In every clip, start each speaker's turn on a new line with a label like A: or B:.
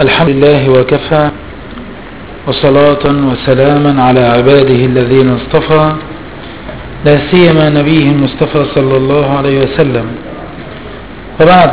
A: الحمد لله وكفى وصلاة وسلاما على عباده الذين اصطفى لا سيما نبيه المصطفى صلى الله عليه وسلم وبعد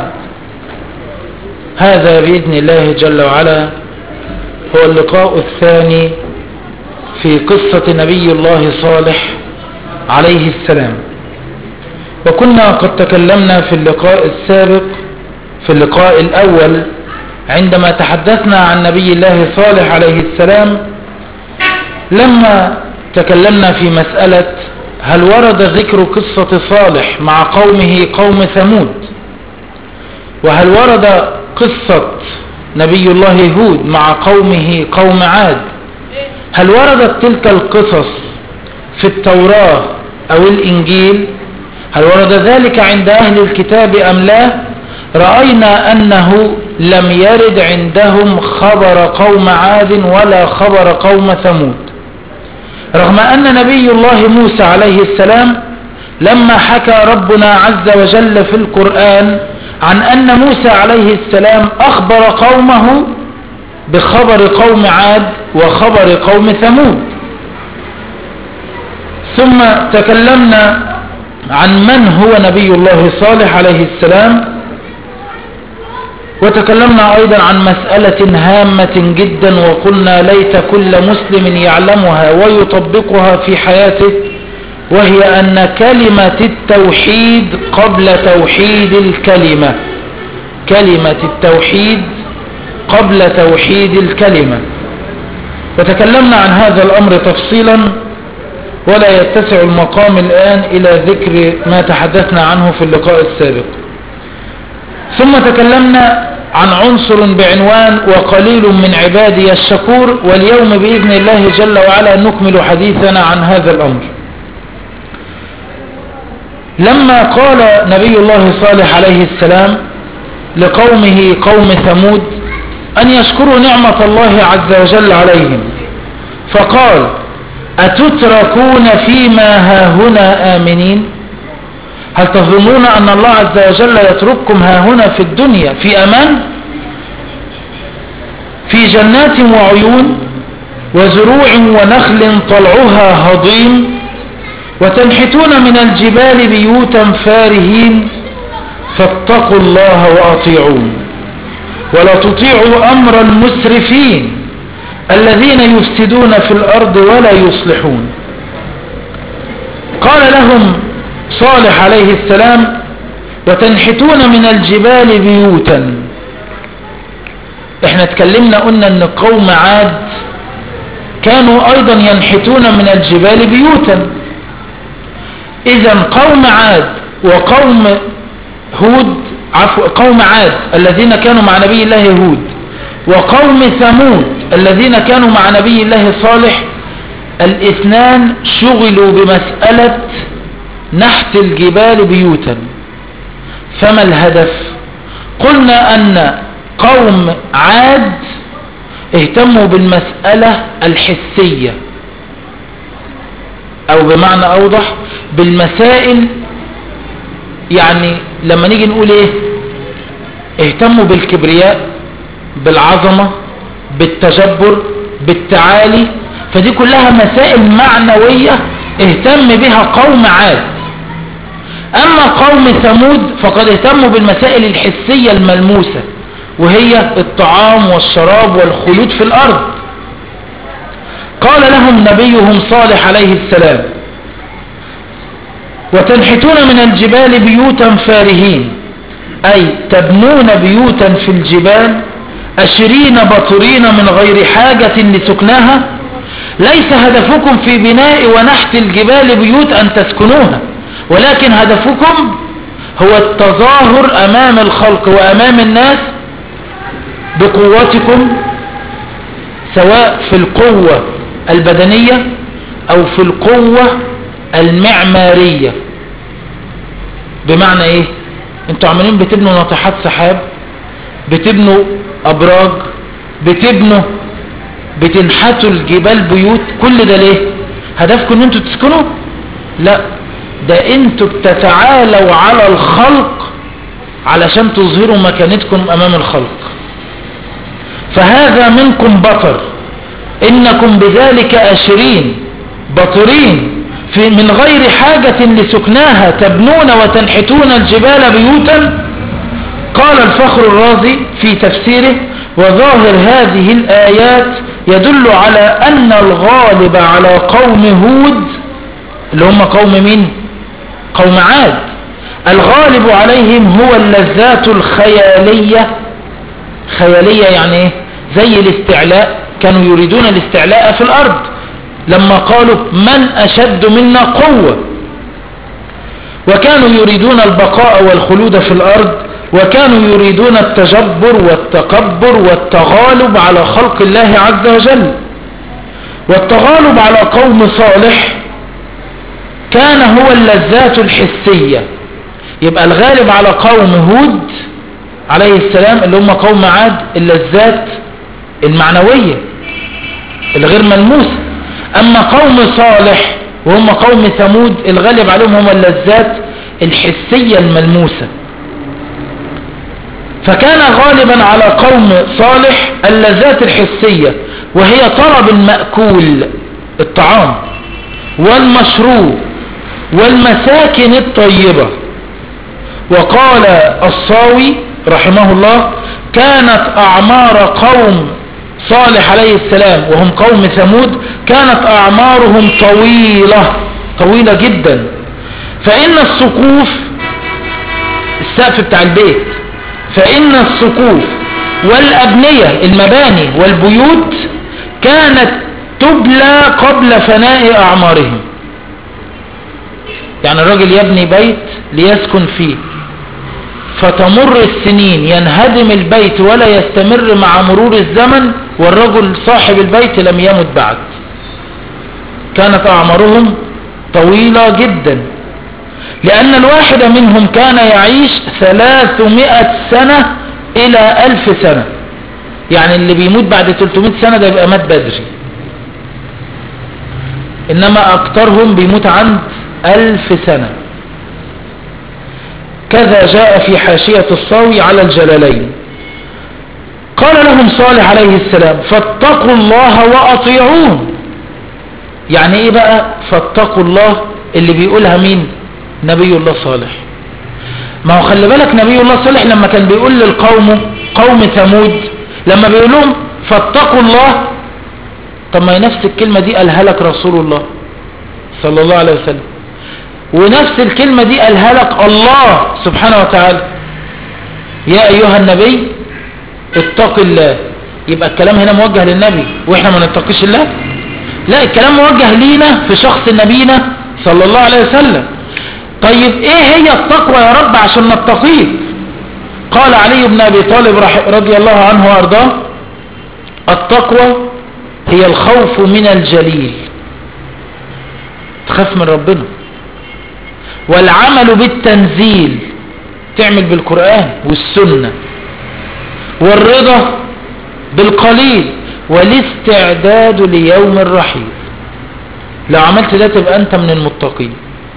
A: هذا بإذن الله جل وعلا هو اللقاء الثاني في قصة نبي الله صالح عليه السلام وكنا قد تكلمنا في اللقاء السابق في اللقاء الأول عندما تحدثنا عن نبي الله صالح عليه السلام لما تكلمنا في مسألة هل ورد ذكر قصة صالح مع قومه قوم ثمود وهل ورد قصة نبي الله هود مع قومه قوم عاد هل وردت تلك القصص في التوراة أو الإنجيل هل ورد ذلك عند أهل الكتاب أم لا رأينا أنه لم يرد عندهم خبر قوم عاد ولا خبر قوم ثمود رغم أن نبي الله موسى عليه السلام لما حكى ربنا عز وجل في القرآن عن أن موسى عليه السلام أخبر قومه بخبر قوم عاد وخبر قوم ثمود ثم تكلمنا عن من هو نبي الله صالح عليه السلام وتكلمنا أيضا عن مسألة هامة جدا وقلنا ليت كل مسلم يعلمها ويطبقها في حياته وهي أن كلمة التوحيد قبل توحيد الكلمة كلمة التوحيد قبل توحيد الكلمة وتكلمنا عن هذا الأمر تفصيلا ولا يتسع المقام الآن إلى ذكر ما تحدثنا عنه في اللقاء السابق ثم تكلمنا عن عنصر بعنوان وقليل من عبادي الشكور واليوم بإذن الله جل وعلا نكمل حديثنا عن هذا الأمر لما قال نبي الله صالح عليه السلام لقومه قوم ثمود أن يشكروا نعمة الله عز وجل عليهم فقال أتتركون فيما هاهنا آمنين هل تظنون أن الله عز وجل يترككم هاهنا في الدنيا في أمان في جنات وعيون وزروع ونخل طلعها هضيم وتنحتون من الجبال بيوتا فارهين فاتقوا الله وأطيعون ولا تطيعوا أمر المسرفين الذين يفسدون في الأرض ولا يصلحون قال لهم صالح عليه السلام وتنحتون من الجبال بيوتا احنا اتكلمنا قلنا ان قوم عاد كانوا ايضا ينحتون من الجبال بيوتا اذا قوم عاد وقوم هود عفوا قوم عاد الذين كانوا مع نبي الله هود وقوم ثمود الذين كانوا مع نبي الله صالح الاثنان شغلوا بمسألة نحت الجبال بيوتا فما الهدف قلنا أن قوم عاد اهتموا بالمسألة الحسية أو بمعنى أوضح بالمسائل يعني لما نيجي نقول ايه اهتموا بالكبرياء بالعظمة بالتجبر بالتعالي فدي كلها مسائل معنوية اهتم بها قوم عاد اما قوم ثمود فقد اهتموا بالمسائل الحسية الملموسة وهي الطعام والشراب والخلود في الارض قال لهم نبيهم صالح عليه السلام وتنحتون من الجبال بيوتا فارهين أي تبنون بيوتا في الجبال أشرين بطرين من غير حاجة لسكناها ليس هدفكم في بناء ونحت الجبال بيوت أن تسكنوها ولكن هدفكم هو التظاهر أمام الخلق وأمام الناس بقوتكم سواء في القوة البدنية أو في القوة المعمارية بمعنى ايه انتوا عمالين بتبنوا ناطحات سحاب بتبنوا ابراج بتبنوا بتنحتوا الجبال بيوت كل ده ليه هدفكم ان انتوا تسكنوا لا ده انتوا بتتعالوا على الخلق علشان تظهروا مكانتكم امام الخلق فهذا منكم بطر إنكم بذلك أشرين بطرين في من غير حاجة لسكناها تبنون وتنحتون الجبال بيوتا قال الفخر الرازي في تفسيره وظاهر هذه الآيات يدل على أن الغالب على قوم هود اللي هم قوم مين قوم عاد الغالب عليهم هو اللذات الخيالية خيالية يعني ايه زي الاستعلاء كانوا يريدون الاستعلاء في الأرض لما قالوا من أشد منا قوة وكانوا يريدون البقاء والخلود في الأرض وكانوا يريدون التجبر والتكبر والتغالب على خلق الله عز وجل والتغالب على قوم صالح كان هو اللذات الحسية يبقى الغالب على قوم هود عليه السلام اللي هم قوم عاد اللذات المعنوية الغير ملموسة أما قوم صالح وهم قوم ثمود الغالب عليهم هم اللذات الحسية الملموسة فكان غالبا على قوم صالح اللذات الحسية وهي طلب المأكول الطعام والمشروب والمساكن الطيبة وقال الصاوي رحمه الله كانت أعمار قوم صالح عليه السلام وهم قوم ثمود كانت أعمارهم طويلة طويلة جدا فإن السقوف السقف بتاع البيت فإن السقوف والأبنية المباني والبيوت كانت تبلى قبل فناء أعمارهم يعني الراجل يبني بيت ليسكن فيه فتمر السنين ينهدم البيت ولا يستمر مع مرور الزمن والرجل صاحب البيت لم يمت بعد كانت أعمارهم طويلة جدا لأن الواحد منهم كان يعيش ثلاثمائة سنة إلى ألف سنة يعني اللي بيموت بعد 300 سنة ده يبقى مات بدري إنما أكترهم بيموت عند ألف سنة كذا جاء في حاشية الصاوي على الجلالين قال لهم صالح عليه السلام فاتقوا الله وأطيعون يعني ايه بقى فاتقوا الله اللي بيقولها مين نبي الله صالح ما هو خلي بالك نبي الله صالح لما كان بيقول للقوم قوم ثمود لما بيقول لهم فاتقوا الله طب ما هي نفس الكلمة دي قالها لك رسول الله صلى الله عليه وسلم ونفس الكلمة دي قالها لك الله سبحانه وتعالى يا أيها النبي اتق الله يبقى الكلام هنا موجه للنبي واحنا ما نتقيش الله لا الكلام موجه لينا في شخص نبينا صلى الله عليه وسلم طيب ايه هي التقوى يا رب عشان نتقيه قال علي بن ابي طالب رضي الله عنه وارضاه التقوى هي الخوف من الجليل تخاف من ربنا والعمل بالتنزيل تعمل بالقرآن والسنة والرضا بالقليل والاستعداد ليوم الرحيل لو عملت ده تبقى انت من المتقين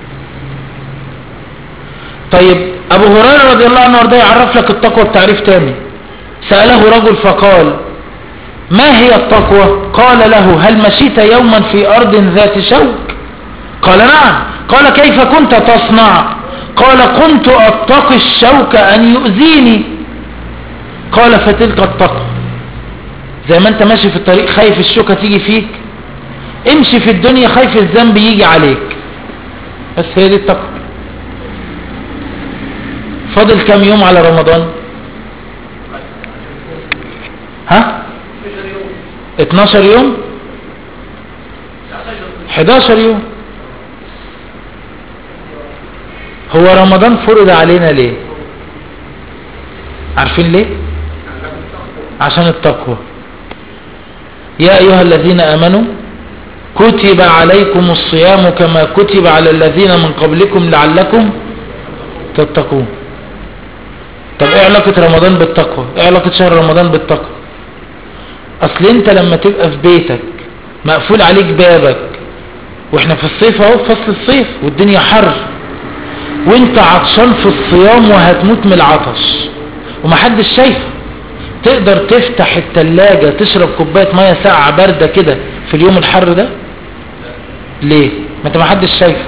A: طيب ابو هريرة رضي الله عنه وارضاه يعرف لك التقوى بتعريف تاني سأله رجل فقال ما هي التقوى قال له هل مشيت يوما في ارض ذات شوك قال نعم قال كيف كنت تصنع قال كنت اتقي الشوك ان يؤذيني قال فتلك التقوى زي ما انت ماشي في الطريق خايف الشوكة تيجي فيك امشي في الدنيا خايف الذنب يجي عليك بس هي دي التقوى فاضل كم يوم على رمضان ها 12 يوم 11 يوم هو رمضان فرض علينا ليه عارفين ليه عشان التقوى يا أيها الذين أمنوا كتب عليكم الصيام كما كتب على الذين من قبلكم لعلكم تتقون طب ايه علاقة رمضان بالتقوى ايه علاقة شهر رمضان بالتقوى اصل انت لما تبقى في بيتك مقفول عليك بابك واحنا في الصيف اهو في فصل الصيف والدنيا حر وانت عطشان في الصيام وهتموت من العطش ومحدش شايفه تقدر تفتح التلاجة تشرب كوباية مية ساقعة باردة كده في اليوم الحر ده ليه ما انت ما حدش شايفك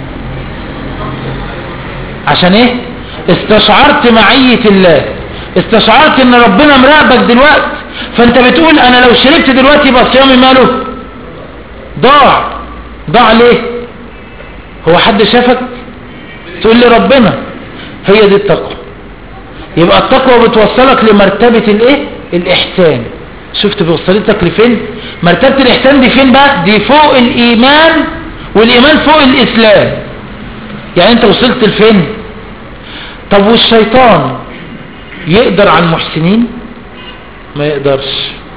A: عشان ايه استشعرت معية الله استشعرت ان ربنا مراقبك دلوقتي فانت بتقول انا لو شربت دلوقتي يبقى صيامي ماله ضاع ضاع ليه هو حد شافك تقول لي ربنا هي دي التقوى يبقى التقوى بتوصلك لمرتبة الايه الاحسان شفت بوصلتك لفين مرتبة الاحسان دي فين بقى دي فوق الايمان والايمان فوق الاسلام يعني انت وصلت لفين طب والشيطان يقدر على المحسنين ما يقدرش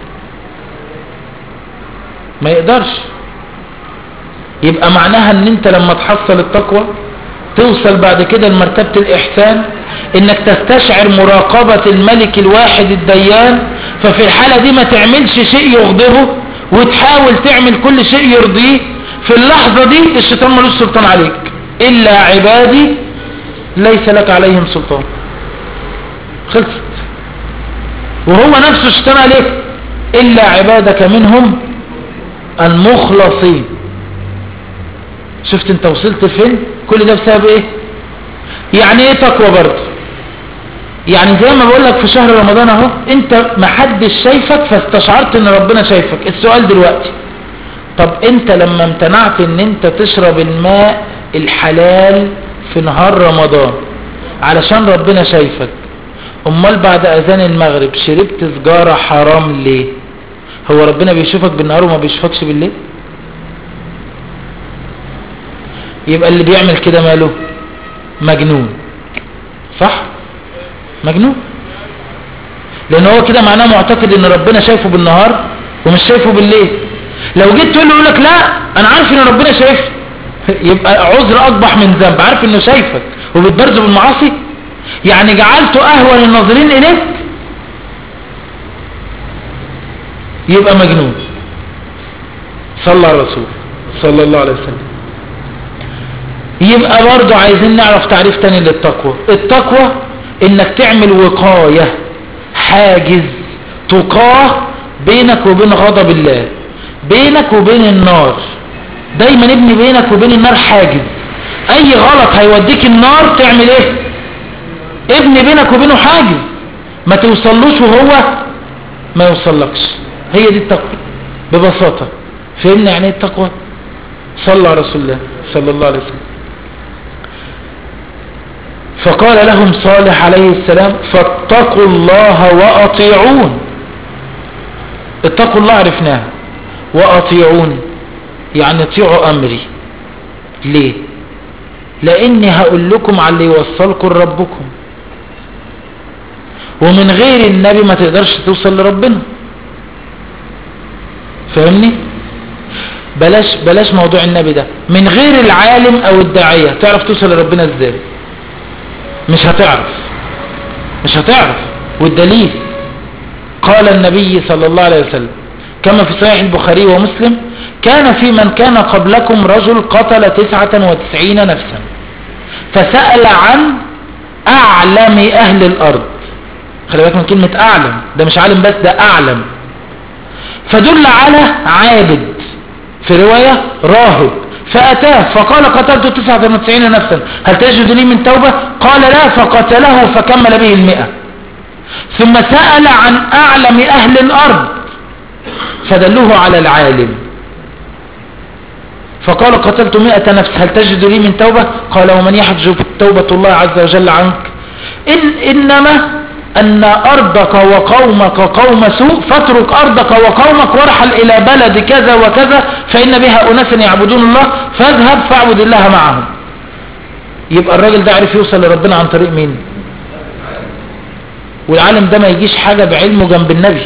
A: ما يقدرش يبقى معناها ان انت لما تحصل التقوى توصل بعد كده لمرتبة الاحسان انك تستشعر مراقبة الملك الواحد الديان ففي الحالة دي ما تعملش شيء يغضبه وتحاول تعمل كل شيء يرضيه في اللحظة دي الشيطان ملوش سلطان عليك الا عبادي ليس لك عليهم سلطان خلصت وهو نفسه الشيطان عليك الا عبادك منهم المخلصين شفت انت وصلت فين كل ده بسبب ايه يعني ايه تقوى برضه يعني زي ما بقول لك في شهر رمضان اهو انت محدش شايفك فاستشعرت ان ربنا شايفك السؤال دلوقتي طب انت لما امتنعت ان انت تشرب الماء الحلال في نهار رمضان علشان ربنا شايفك امال بعد اذان المغرب شربت سجارة حرام ليه هو ربنا بيشوفك بالنهار وما بيشوفكش بالليل يبقى اللي بيعمل كده ماله مجنون صح مجنون لان هو كده معناه معتقد ان ربنا شايفه بالنهار ومش شايفه بالليل لو جيت تقول له يقول لك لا انا عارف ان ربنا شايفني يبقى عذر اقبح من ذنب عارف انه شايفك وبتبرزه بالمعاصي يعني جعلته اهون الناظرين اليك يبقى مجنون صلى على الرسول صلى الله عليه وسلم يبقى برضو عايزين نعرف تعريف تاني للتقوى التقوى انك تعمل وقاية حاجز تقاه بينك وبين غضب الله بينك وبين النار دايما ابني بينك وبين النار حاجز اي غلط هيوديك النار تعمل ايه ابني بينك وبينه حاجز ما توصلوش وهو ما يوصلكش هي دي التقوى ببساطة فهمنا يعني ايه التقوى صلى على رسول الله صلى الله عليه وسلم فقال لهم صالح عليه السلام فاتقوا الله وأطيعون اتقوا الله عرفناها وأطيعون يعني اطيعوا أمري ليه لأني هقول لكم على اللي يوصلكم لربكم ومن غير النبي ما تقدرش توصل لربنا فاهمني بلاش بلاش موضوع النبي ده من غير العالم او الداعية تعرف توصل لربنا ازاي مش هتعرف مش هتعرف والدليل قال النبي صلى الله عليه وسلم كما في صحيح البخاري ومسلم كان في من كان قبلكم رجل قتل تسعة وتسعين نفسا فسأل عن أعلم أهل الأرض خلي بالك من كلمة أعلم ده مش عالم بس ده أعلم فدل على عابد في رواية راهب فأتاه فقال قتلت تسعة وتسعين نفسا هل تجد لي من توبة قال لا فقتله فكمل به المئة ثم سأل عن أعلم أهل الأرض فدلوه على العالم فقال قتلت مئة نفس هل تجد لي من توبة قال ومن يحجب توبة الله عز وجل عنك إن إنما أن أرضك وقومك قوم سوء فاترك أرضك وقومك وارحل إلى بلد كذا وكذا فإن بها أناسا يعبدون الله فاذهب فاعبد الله معهم يبقى الراجل ده عرف يوصل لربنا عن طريق مين والعالم ده ما يجيش حاجة بعلمه جنب النبي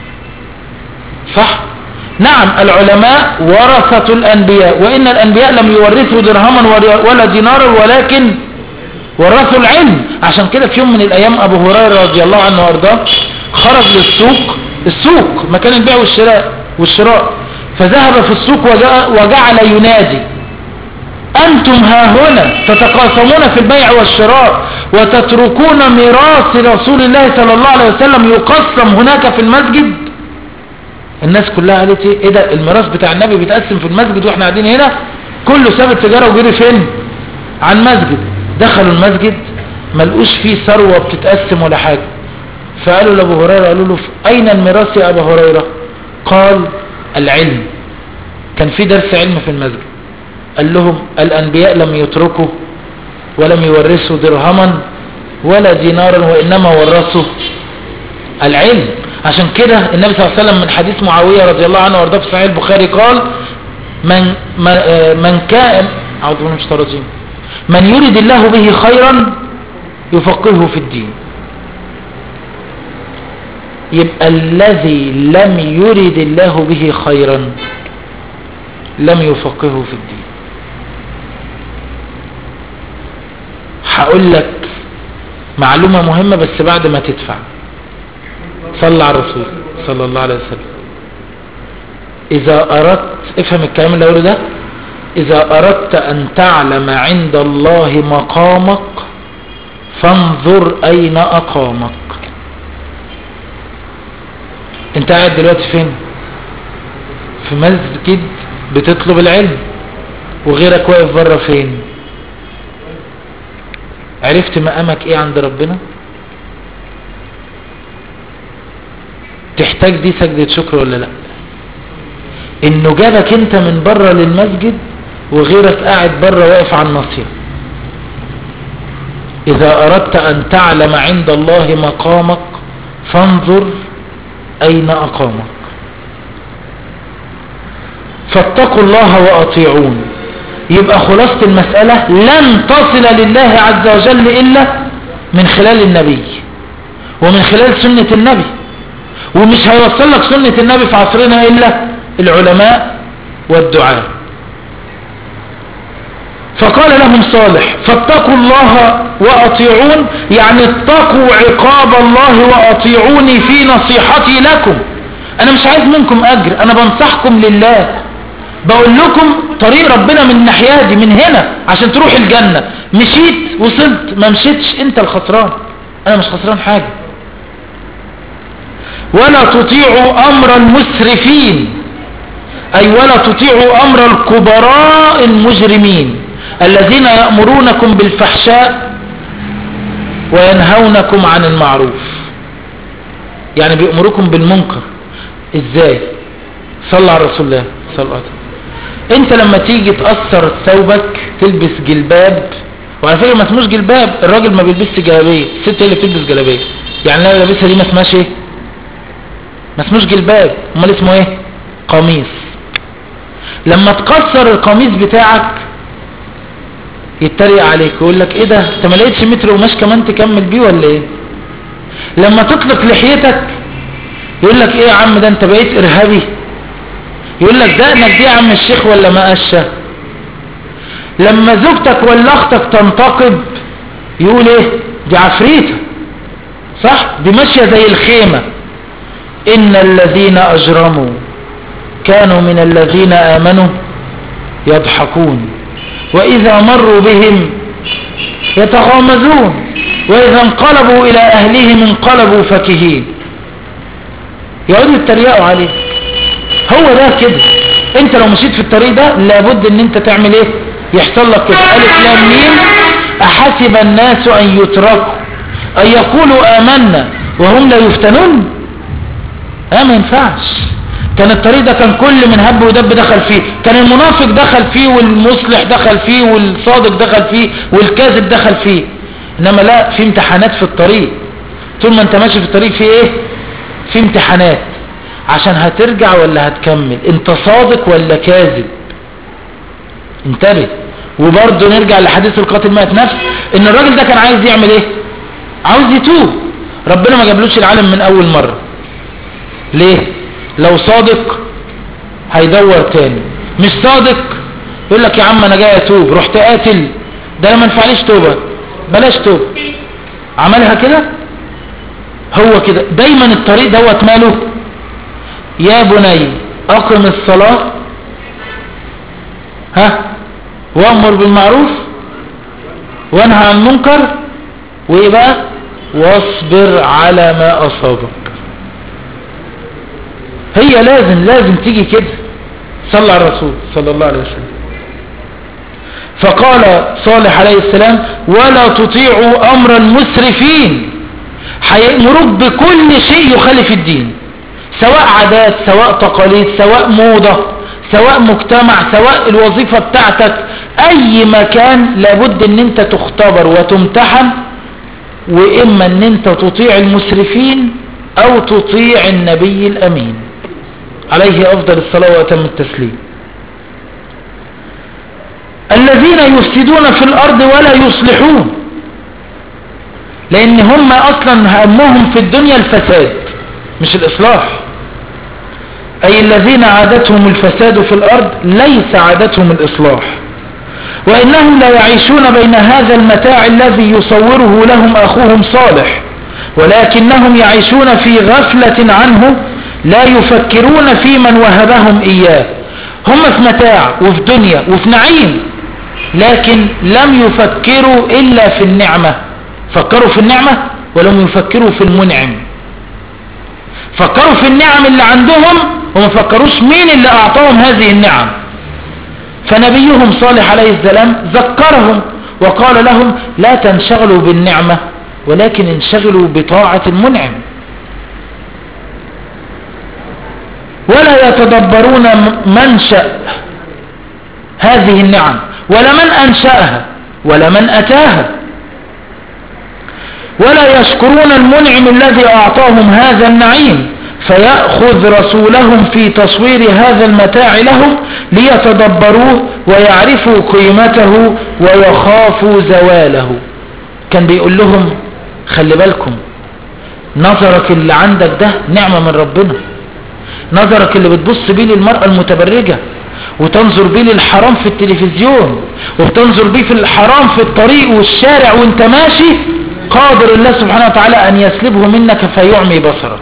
A: صح نعم العلماء ورثة الأنبياء وإن الأنبياء لم يورثوا درهما ولا دينارا ولكن ورثوا العلم عشان كده في يوم من الأيام أبو هريرة رضي الله عنه وأرضاه خرج للسوق السوق مكان البيع والشراء والشراء فذهب في السوق وجعل ينادي أنتم ها هنا تتقاسمون في البيع والشراء وتتركون ميراث رسول الله صلى الله عليه وسلم يقسم هناك في المسجد الناس كلها قالت ايه ايه ده الميراث بتاع النبي بيتقسم في المسجد واحنا قاعدين هنا كله ساب التجارة وجري فين عن مسجد دخلوا المسجد ما لقوش فيه ثروة بتتقسم ولا حاجة فقالوا لابو هريرة قالوا له اين الميراث يا ابا هريرة قال العلم كان في درس علم في المسجد قال لهم الأنبياء لم يتركوا ولم يورثوا درهما ولا دينارا وإنما ورثوا العلم عشان كده النبي صلى الله عليه وسلم من حديث معاوية رضي الله عنه وارضاه في صحيح البخاري قال من, من كان أعوذ بالله من الشيطان الرجيم من يريد الله به خيرا يفقهه في الدين يبقى الذي لم يرد الله به خيرا لم يفقهه في الدين هقول لك معلومة مهمة بس بعد ما تدفع صلى على الرسول صلى الله عليه وسلم إذا أردت افهم الكلام اللي أقوله ده إذا أردت أن تعلم عند الله مقامك فانظر أين أقامك انت قاعد دلوقتي فين في مسجد بتطلب العلم وغيرك واقف بره فين عرفت مقامك ايه عند ربنا تحتاج دي سجدة شكر ولا لا انه جابك انت من بره للمسجد وغيرك قاعد بره واقف على الناصية اذا اردت ان تعلم عند الله مقامك فانظر اين اقامك فاتقوا الله واطيعون يبقى خلاصة المسألة لن تصل لله عز وجل إلا من خلال النبي ومن خلال سنة النبي ومش هيوصل لك سنة النبي في عصرنا إلا العلماء والدعاء فقال لهم صالح فاتقوا الله وأطيعون يعني اتقوا عقاب الله وأطيعوني في نصيحتي لكم أنا مش عايز منكم أجر أنا بنصحكم لله بقول لكم طريق ربنا من الناحيه دي من هنا عشان تروح الجنة مشيت وصلت ما مشيتش انت الخسران انا مش خسران حاجة ولا تطيعوا امر المسرفين اي ولا تطيعوا امر الكبراء المجرمين الذين يأمرونكم بالفحشاء وينهونكم عن المعروف يعني بيأمركم بالمنكر ازاي صلى على رسول الله صلى الله عليه وسلم انت لما تيجي تأثر ثوبك تلبس جلباب وعلى فكرة ما اسموش جلباب الراجل ما بيلبسش جلابيه الست هي اللي بتلبس جلابيه يعني لا لابسها دي ما اسمهاش ايه ما اسموش جلباب امال اسمه ايه قميص لما تكسر القميص بتاعك يتريق عليك ويقول لك ايه ده انت ما لقيتش متر قماش كمان تكمل بيه ولا ايه لما تطلق لحيتك يقول لك ايه يا عم ده انت بقيت ارهابي يقول لك دقنك دي يا عم الشيخ ولا ما قشه لما زوجتك ولا اختك تنتقب يقول ايه دي عفريته صح دي ماشيه زي الخيمه ان الذين اجرموا كانوا من الذين امنوا يضحكون واذا مروا بهم يتغامزون واذا انقلبوا الى اهلهم انقلبوا فكهين يقعدوا يتريقوا عليه هو ده كده انت لو مشيت في الطريق ده لابد ان انت تعمل ايه يحصل لك كده الف لام ميم احسب الناس ان يتركوا ان يقولوا امنا وهم لا يفتنون اه ما ينفعش كان الطريق ده كان كل من هب ودب دخل فيه كان المنافق دخل فيه والمصلح دخل فيه والصادق دخل فيه والكاذب دخل فيه انما لا في امتحانات في الطريق طول ما انت ماشي في الطريق في ايه في امتحانات عشان هترجع ولا هتكمل انت صادق ولا كاذب انتبه وبرضه نرجع لحديث القاتل مات نفس ان الراجل ده كان عايز يعمل ايه عاوز يتوب ربنا ما جابلوش العالم من اول مرة ليه لو صادق هيدور تاني مش صادق يقول لك يا عم انا جاي اتوب رحت قاتل ده انا ما ينفعليش توبة بلاش توب عملها كده هو كده دايما الطريق دوت ماله يا بني اقم الصلاة ها وامر بالمعروف وانهى عن المنكر وايه بقى واصبر على ما اصابك هي لازم لازم تيجي كده صلى على الرسول صلى الله عليه وسلم فقال صالح عليه السلام ولا تطيعوا امر المسرفين هيأمروك بكل شيء يخالف الدين سواء عادات سواء تقاليد سواء موضة سواء مجتمع سواء الوظيفة بتاعتك اي مكان لابد ان انت تختبر وتمتحن واما ان انت تطيع المسرفين او تطيع النبي الامين عليه افضل الصلاة واتم التسليم الذين يفسدون في الارض ولا يصلحون لان هم اصلا همهم في الدنيا الفساد مش الاصلاح اي الذين عادتهم الفساد في الارض ليس عادتهم الاصلاح وانهم لا يعيشون بين هذا المتاع الذي يصوره لهم اخوهم صالح ولكنهم يعيشون في غفلة عنه لا يفكرون في من وهبهم اياه هم في متاع وفي دنيا وفي نعيم لكن لم يفكروا الا في النعمة فكروا في النعمة ولم يفكروا في المنعم فكروا في النعم اللي عندهم وما فكروش مين اللي اعطاهم هذه النعم فنبيهم صالح عليه السلام ذكرهم وقال لهم لا تنشغلوا بالنعمة ولكن انشغلوا بطاعة المنعم ولا يتدبرون منشأ هذه النعم ولا من أنشأها ولا من أتاها ولا يشكرون المنعم الذي أعطاهم هذا النعيم فيأخذ رسولهم في تصوير هذا المتاع لهم ليتدبروه ويعرفوا قيمته ويخافوا زواله كان بيقول لهم خلي بالكم نظرك اللي عندك ده نعمة من ربنا نظرك اللي بتبص بيه للمرأة المتبرجة وتنظر بيه للحرام في التلفزيون وبتنظر بيه في الحرام في الطريق والشارع وانت ماشي قادر الله سبحانه وتعالى ان يسلبه منك فيعمي بصرك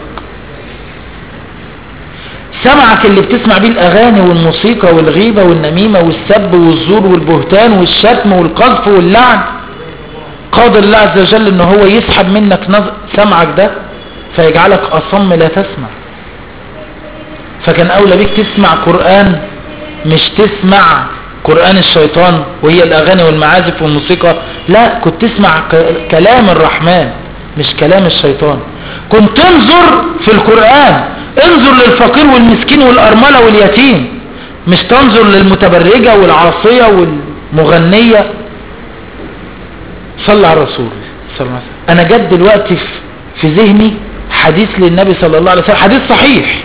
A: سمعك اللي بتسمع بيه الاغاني والموسيقى والغيبة والنميمة والسب والزور والبهتان والشتم والقذف واللعن قادر الله عز وجل ان هو يسحب منك سمعك ده فيجعلك اصم لا تسمع فكان اولى بيك تسمع قرآن مش تسمع قرآن الشيطان وهي الاغاني والمعازف والموسيقى لا كنت تسمع كلام الرحمن مش كلام الشيطان كنت تنظر في القرآن انظر للفقير والمسكين والارملة واليتيم مش تنظر للمتبرجة والعاصية والمغنية صلى على الرسول صلى الله عليه وسلم انا جد دلوقتي في ذهني حديث للنبي صلى الله عليه وسلم حديث صحيح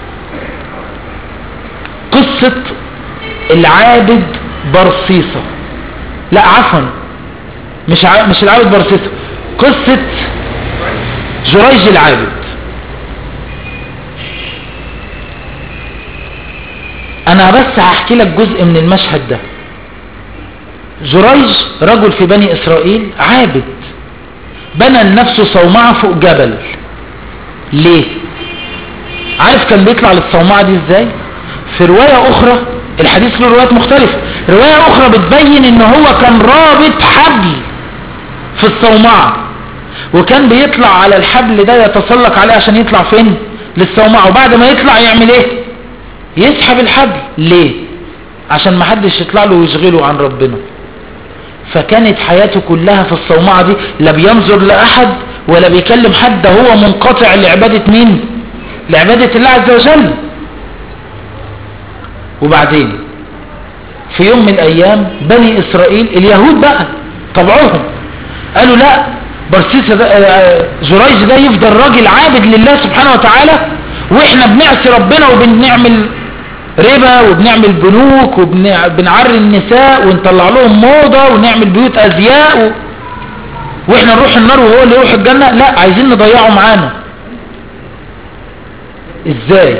A: قصة العابد برصيصة لا عفوا مش ع... مش العابد برصيصة قصة جريج العابد انا بس هحكي لك جزء من المشهد ده جريج رجل في بني اسرائيل عابد بنى لنفسه صومعة فوق جبل ليه عارف كان بيطلع للصومعة دي ازاي في رواية اخرى الحديث له روايات مختلفة رواية اخرى بتبين ان هو كان رابط حبل في الصومعة وكان بيطلع على الحبل ده يتسلق عليه عشان يطلع فين للصومعة وبعد ما يطلع يعمل ايه يسحب الحبل ليه عشان ما حدش يطلع له ويشغله عن ربنا فكانت حياته كلها في الصومعة دي لا بينظر لأحد ولا بيكلم حد هو منقطع لعبادة مين لعبادة الله عز وجل وبعدين في يوم من الايام بني اسرائيل اليهود بقى طبعوهم قالوا لا برسيسة ده جريج ده يفضل راجل عابد لله سبحانه وتعالى واحنا بنعصي ربنا وبنعمل ربا وبنعمل بنوك وبنعري النساء ونطلع لهم موضة ونعمل بيوت ازياء و... واحنا نروح النار وهو اللي يروح الجنة لا عايزين نضيعه معانا ازاي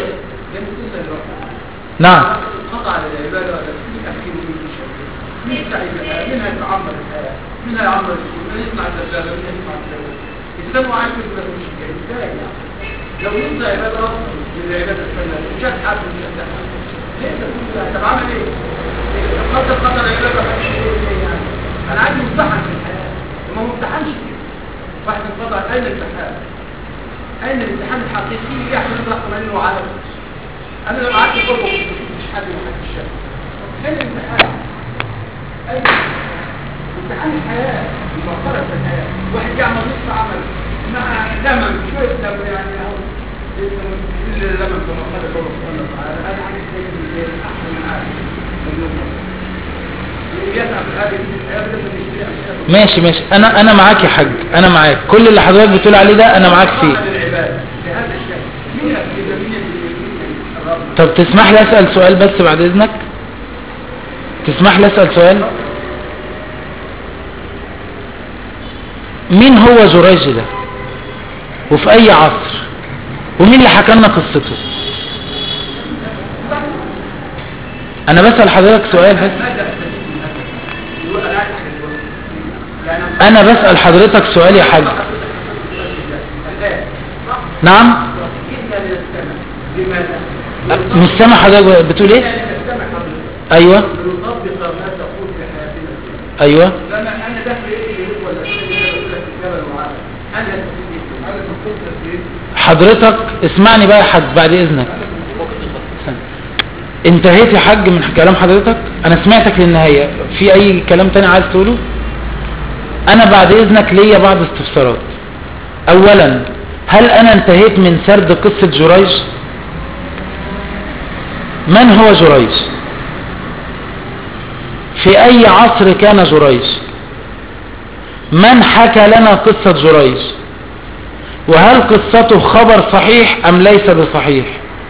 A: نعم
B: قطع العبادة تأكيد مين منها يتعمر الحياة منها يعمر من يسمع الدجالة من يسمع الدجالة الإسلام عايز يبقى مشكلة ازاي يعني لو انت عبادة أفضل من العبادة الفنية وشاد حد من الشاد حد ليه ده طب عمل ايه؟ قدر قدر يقول لك يعني انا عايز امتحن في الحياه وما امتحنش كده واحد انقطع اين الامتحان اين الامتحان الحقيقي ايه احنا رقم انه وعدم انا لما قعدت فوق مش حد ما حدش شاف فين الامتحان اين امتحان الحياه المفكره في الحياه واحد يعمل نص عمل مع لمن شويه لمن يعني اهو كل لمن كما قال الله سبحانه وتعالى انا عايز زي احسن من عادي
A: ماشي ماشي انا انا معاك يا حاج انا معاك كل اللي حضرتك بتقول عليه ده انا معاك فيه طب تسمح لي اسال سؤال بس بعد اذنك تسمح لي اسال سؤال مين هو جريج ده وفي اي عصر ومين اللي حكى لنا قصته انا بسال حضرتك سؤال بس انا بسال حضرتك سؤال يا حاج نعم مش سامع حضرتك بتقول ايه ايوه ايوه
B: انا ده في ايه ولا انا
A: حضرتك اسمعني بقى يا حاج بعد اذنك انتهيت يا حاج من كلام حضرتك انا سمعتك للنهاية في اي كلام تاني عايز تقوله انا بعد اذنك ليا بعض استفسارات اولا هل انا انتهيت من سرد قصة جريج من هو جريج في اي عصر كان جريج من حكى لنا قصة جريج وهل قصته خبر صحيح ام ليس بصحيح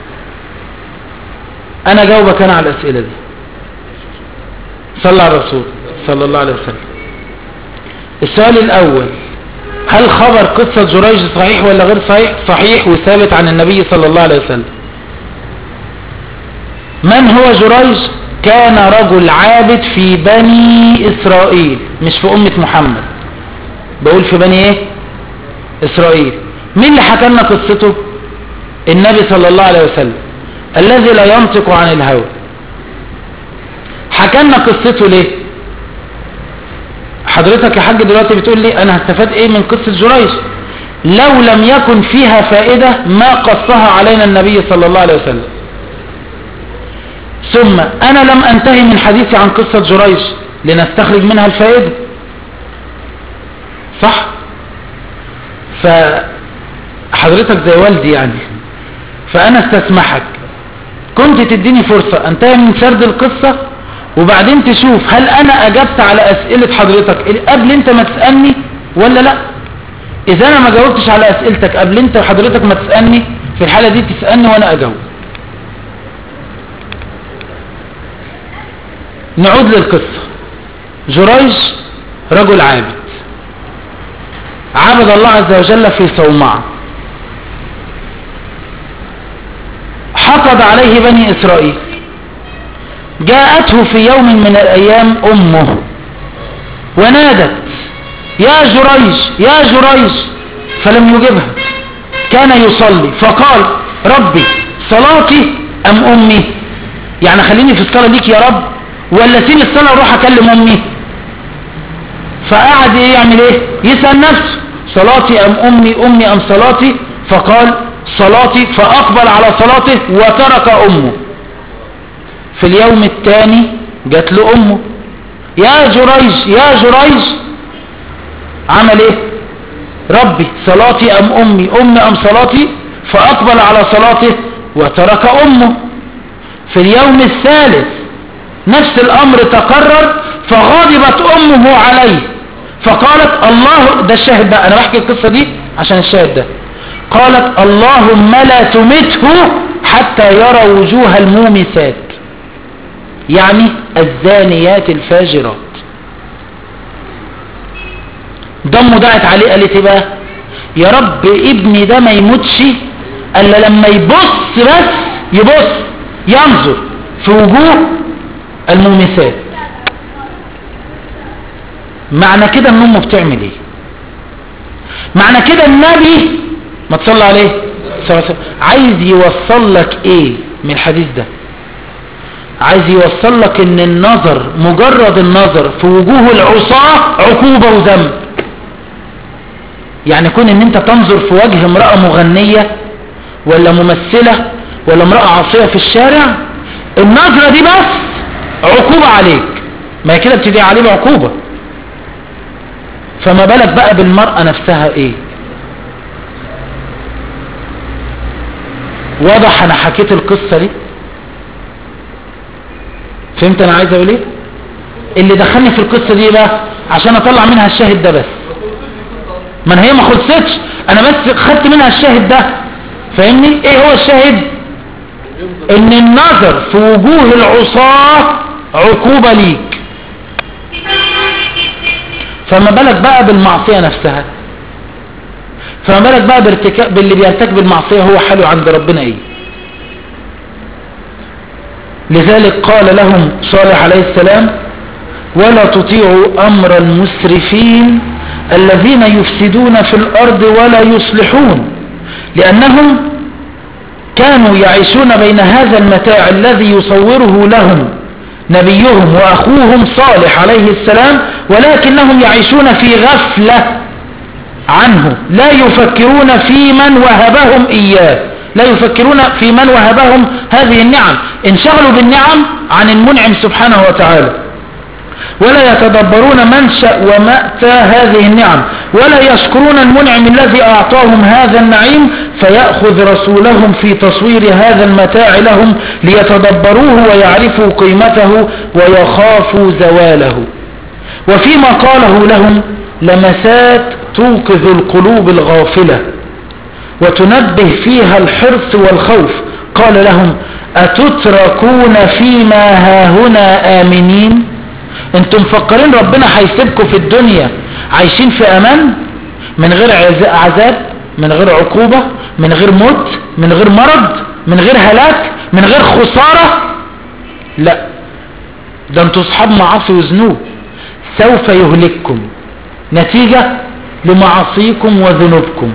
A: انا جاوبك انا على الاسئلة دي صلى على الرسول صلى الله عليه وسلم السؤال الاول هل خبر قصة جريج صحيح ولا غير صحيح صحيح وثابت عن النبي صلى الله عليه وسلم من هو جريج كان رجل عابد في بني اسرائيل مش في امة محمد بقول في بني ايه اسرائيل مين اللي حكى لنا قصته النبي صلى الله عليه وسلم الذي لا ينطق عن الهوى حكى لنا قصته ليه حضرتك يا حاج دلوقتي بتقول لي انا هستفاد ايه من قصة جريج لو لم يكن فيها فائدة ما قصها علينا النبي صلى الله عليه وسلم ثم انا لم انتهي من حديثي عن قصة جريج لنستخرج منها الفائدة صح فحضرتك زي والدي يعني فانا استسمحك كنت تديني فرصة انتهي من سرد القصة وبعدين تشوف هل انا اجبت على اسئلة حضرتك قبل انت ما تسألني ولا لا اذا انا ما جاوبتش على اسئلتك قبل انت وحضرتك ما تسألني في الحالة دي تسألني وانا اجاوب نعود للقصة جريج رجل عابد عبد الله عز وجل في صومعة حقد عليه بني إسرائيل جاءته في يوم من الأيام أمه ونادت يا جريج يا جريج فلم يجبها كان يصلي فقال ربي صلاتي أم أمي يعني خليني في الصلاة ليك يا رب ولا سيب الصلاة وروح أكلم أمي فقعد ايه يعمل ايه يسأل نفسه صلاتي ام امي امي ام صلاتي فقال صلاتي فاقبل على صلاته وترك امه في اليوم الثاني جات له امه يا جريج يا جريج عمل ايه ربي صلاتي ام امي امي ام صلاتي فاقبل على صلاته وترك امه في اليوم الثالث نفس الامر تكرر فغضبت امه عليه فقالت الله ده الشاهد بقى انا بحكي القصة دي عشان الشاهد ده قالت اللهم لا تمته حتى يرى وجوه المومسات يعني الزانيات الفاجرات دمه دعت عليه قالت ايه بقى يا رب ابني ده ما يموتش الا لما يبص بس يبص ينظر في وجوه المومسات معنى كده ان امه بتعمل ايه معنى كده النبي ما تصلى عليه صلى الله عليه وسلم عايز يوصل لك ايه من الحديث ده عايز يوصل لك ان النظر مجرد النظر في وجوه العصاة عقوبة وذنب يعني كون ان انت تنظر في وجه امرأة مغنية ولا ممثلة ولا امرأة عاصية في الشارع النظرة دي بس عقوبة عليك ما هي كده بتدي عليه بعقوبة فما بالك بقى بالمرأة نفسها ايه واضح انا حكيت القصة دي فهمت انا عايز اقول ايه اللي دخلني في القصة دي بقى عشان اطلع منها الشاهد ده بس ما هي ما خلصتش انا بس خدت منها الشاهد ده فاهمني ايه هو الشاهد ان النظر في وجوه العصاة عقوبة ليك فما بالك بقى بالمعصية نفسها فما بالك بقى بارتكاب باللي بيرتكب المعصية هو حاله عند ربنا ايه لذلك قال لهم صالح عليه السلام ولا تطيعوا امر المسرفين الذين يفسدون في الارض ولا يصلحون لانهم كانوا يعيشون بين هذا المتاع الذي يصوره لهم نبيهم واخوهم صالح عليه السلام ولكنهم يعيشون في غفلة عنه لا يفكرون في من وهبهم اياه لا يفكرون في من وهبهم هذه النعم انشغلوا بالنعم عن المنعم سبحانه وتعالى ولا يتدبرون منشأ ومأتى هذه النعم ولا يشكرون المنعم الذي أعطاهم هذا النعيم فيأخذ رسولهم في تصوير هذا المتاع لهم ليتدبروه ويعرفوا قيمته ويخافوا زواله وفيما قاله لهم لمسات توقظ القلوب الغافلة وتنبه فيها الحرص والخوف قال لهم أتتركون فيما هاهنا آمنين انتم مفكرين ربنا هيسيبكم في الدنيا عايشين في امان من غير عذاب من غير عقوبة من غير موت من غير مرض من غير هلاك من غير خسارة لا ده انتوا اصحاب معاصي وذنوب سوف يهلككم نتيجة لمعاصيكم وذنوبكم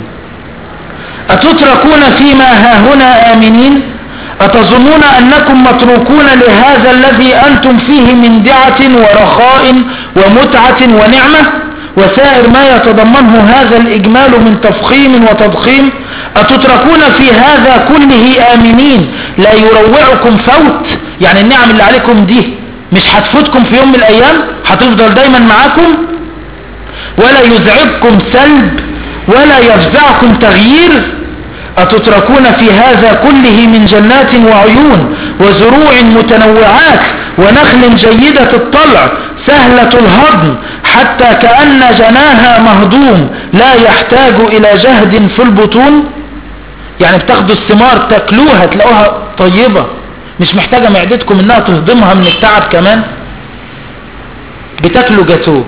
A: أتتركون فيما هاهنا آمنين أتظنون أنكم متروكون لهذا الذي أنتم فيه من دعة ورخاء ومتعة ونعمة وسائر ما يتضمنه هذا الإجمال من تفخيم وتضخيم أتتركون في هذا كله آمنين لا يروعكم فوت يعني النعم اللي عليكم دي مش هتفوتكم في يوم من الأيام هتفضل دايما معاكم ولا يزعجكم سلب ولا يفزعكم تغيير أتتركون في هذا كله من جنات وعيون وزروع متنوعات ونخل جيدة الطلع سهلة الهضم حتى كأن جناها مهضوم لا يحتاج إلى جهد في البطون يعني بتاخدوا الثمار تاكلوها تلاقوها طيبة مش محتاجة معدتكم انها تهضمها من التعب كمان بتاكلوا جاتوه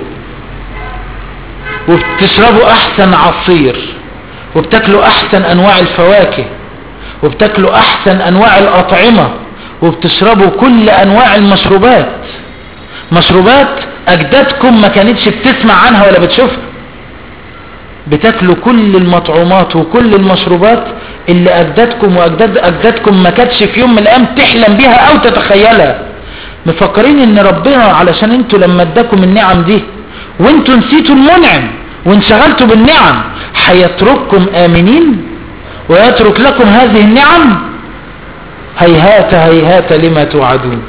A: وبتشربوا احسن عصير وبتاكلوا احسن انواع الفواكه وبتاكلوا احسن انواع الاطعمة وبتشربوا كل انواع المشروبات مشروبات اجدادكم ما كانتش بتسمع عنها ولا بتشوفها بتاكلوا كل المطعومات وكل المشروبات اللي اجدادكم واجداد اجدادكم ما كانتش في يوم من الايام تحلم بيها او تتخيلها مفكرين ان ربنا علشان انتوا لما اداكم النعم دي وانتوا نسيتوا المنعم وانشغلتوا بالنعم هيترككم امنين ويترك لكم هذه النعم هيهات هيهات لما توعدون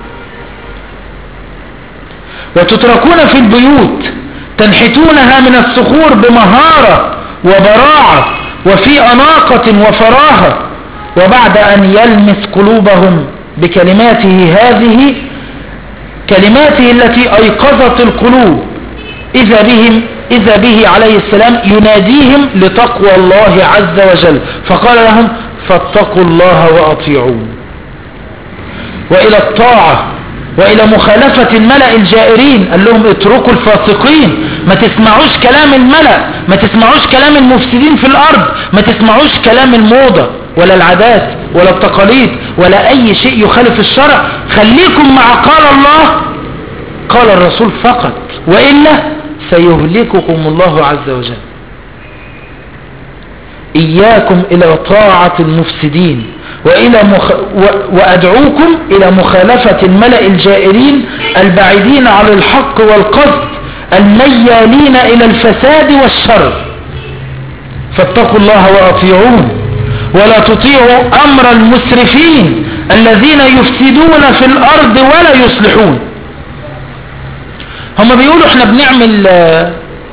A: وتتركون في البيوت تنحتونها من الصخور بمهارة وبراعة وفي أناقة وفراهة وبعد أن يلمس قلوبهم بكلماته هذه كلماته التي أيقظت القلوب إذا بهم إذا به عليه السلام يناديهم لتقوى الله عز وجل فقال لهم فاتقوا الله وأطيعون وإلى الطاعة وإلى مخالفة الملأ الجائرين قال لهم اتركوا الفاسقين ما تسمعوش كلام الملأ ما تسمعوش كلام المفسدين في الأرض ما تسمعوش كلام الموضة ولا العادات ولا التقاليد ولا أي شيء يخالف الشرع خليكم مع قال الله قال الرسول فقط وإلا سيهلككم الله عز وجل إياكم إلى طاعة المفسدين وإلى مخ... و... وأدعوكم إلى مخالفة الملأ الجائرين البعيدين عن الحق والقصد الميالين إلى الفساد والشر فاتقوا الله وأطيعون ولا تطيعوا أمر المسرفين الذين يفسدون في الأرض ولا يصلحون هم بيقولوا احنا بنعمل آه،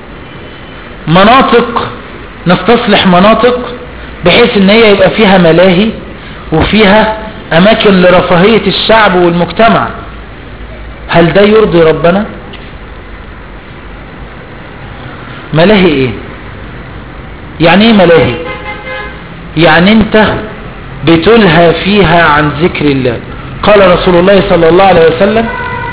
A: مناطق نستصلح مناطق بحيث ان هي يبقى فيها ملاهي وفيها اماكن لرفاهية الشعب والمجتمع هل ده يرضي ربنا ملاهي ايه يعني ايه ملاهي يعني انت بتلهى فيها عن ذكر الله قال رسول الله صلى الله عليه وسلم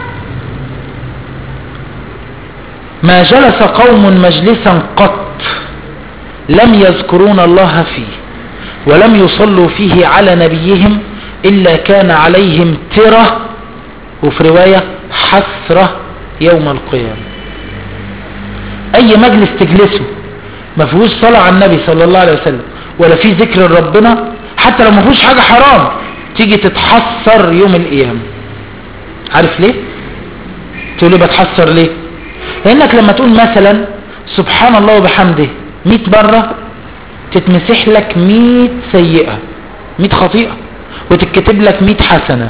A: ما جلس قوم مجلسا قط لم يذكرون الله فيه ولم يصلوا فيه على نبيهم إلا كان عليهم ترة وفي رواية حسرة يوم القيامة أي مجلس تجلسه ما فيهوش صلاة على النبي صلى الله عليه وسلم ولا فيه ذكر ربنا حتى لو ما فيهوش حاجة حرام تيجي تتحسر يوم القيامة عارف ليه تقول لي بتحسر ليه لانك لما تقول مثلا سبحان الله وبحمده 100 مرة تتمسح لك 100 سيئة 100 خطيئة وتتكتب لك 100 حسنة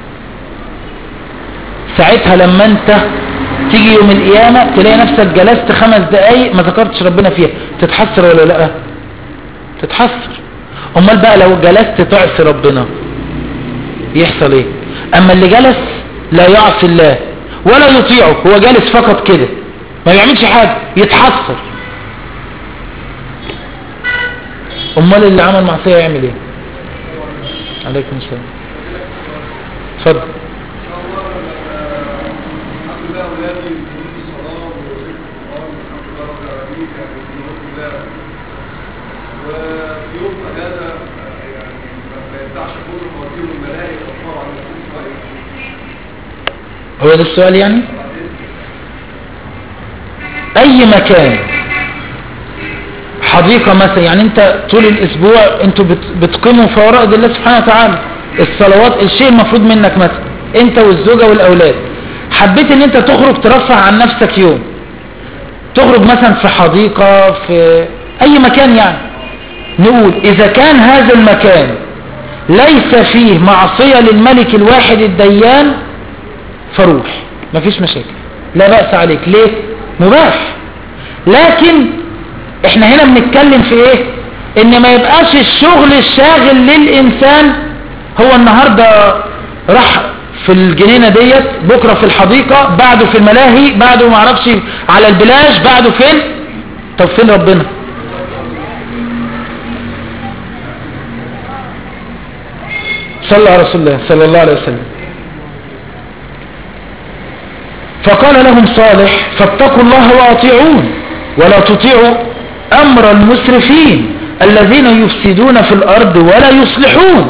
A: ساعتها لما انت تيجي يوم القيامة تلاقي نفسك جلست خمس دقايق ما ذكرتش ربنا فيها تتحسر ولا لا تتحسر امال بقى لو جلست تعصي ربنا يحصل ايه اما اللي جلس لا يعصي الله ولا يطيعه هو جالس فقط كده ما بيعملش حاجة يتحسر امال اللي عمل معصية يعمل ايه عليكم السلام اتفضل
B: ويوم هذا يعني ما ينفعش كل خواتيم الملائكه والطبع على
A: هو ده السؤال يعني اي مكان حديقة مثلا يعني انت طول الاسبوع انتوا بت- بتقيموا فرائض الله سبحانه وتعالى الصلوات الشيء المفروض منك مثلا انت والزوجة والاولاد حبيت ان انت تخرج ترفع عن نفسك يوم تخرج مثلا في حديقة في اي مكان يعني نقول اذا كان هذا المكان ليس فيه معصية للملك الواحد الديان فروح مفيش مشاكل لا بأس عليك ليه مباح لكن احنا هنا بنتكلم في ايه ان ما يبقاش الشغل الشاغل للانسان هو النهاردة راح في الجنينة ديت بكرة في الحديقة بعده في الملاهي بعده معرفش على البلاج بعده فين طب فين ربنا صلى على رسول الله صلى الله عليه وسلم فقال لهم صالح فاتقوا الله واطيعون ولا تطيعوا امر المسرفين الذين يفسدون في الارض ولا يصلحون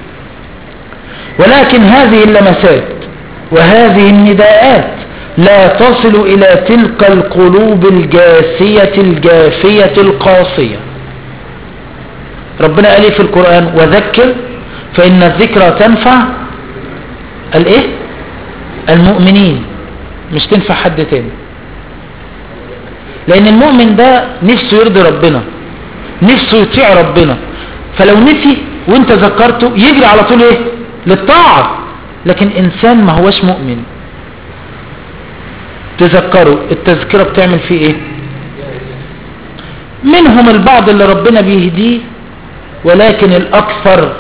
A: ولكن هذه اللمسات وهذه النداءات لا تصل الى تلك القلوب الجاسية الجافية القاسية ربنا قال إيه في القرآن وذكر فإن الذكرى تنفع الايه المؤمنين مش تنفع حد تاني لان المؤمن ده نفسه يرضي ربنا نفسه يطيع ربنا فلو نسي وانت ذكرته يجري على طول ايه للطاعة لكن انسان ما هوش مؤمن تذكره التذكرة بتعمل فيه ايه منهم البعض اللي ربنا بيهديه ولكن الاكثر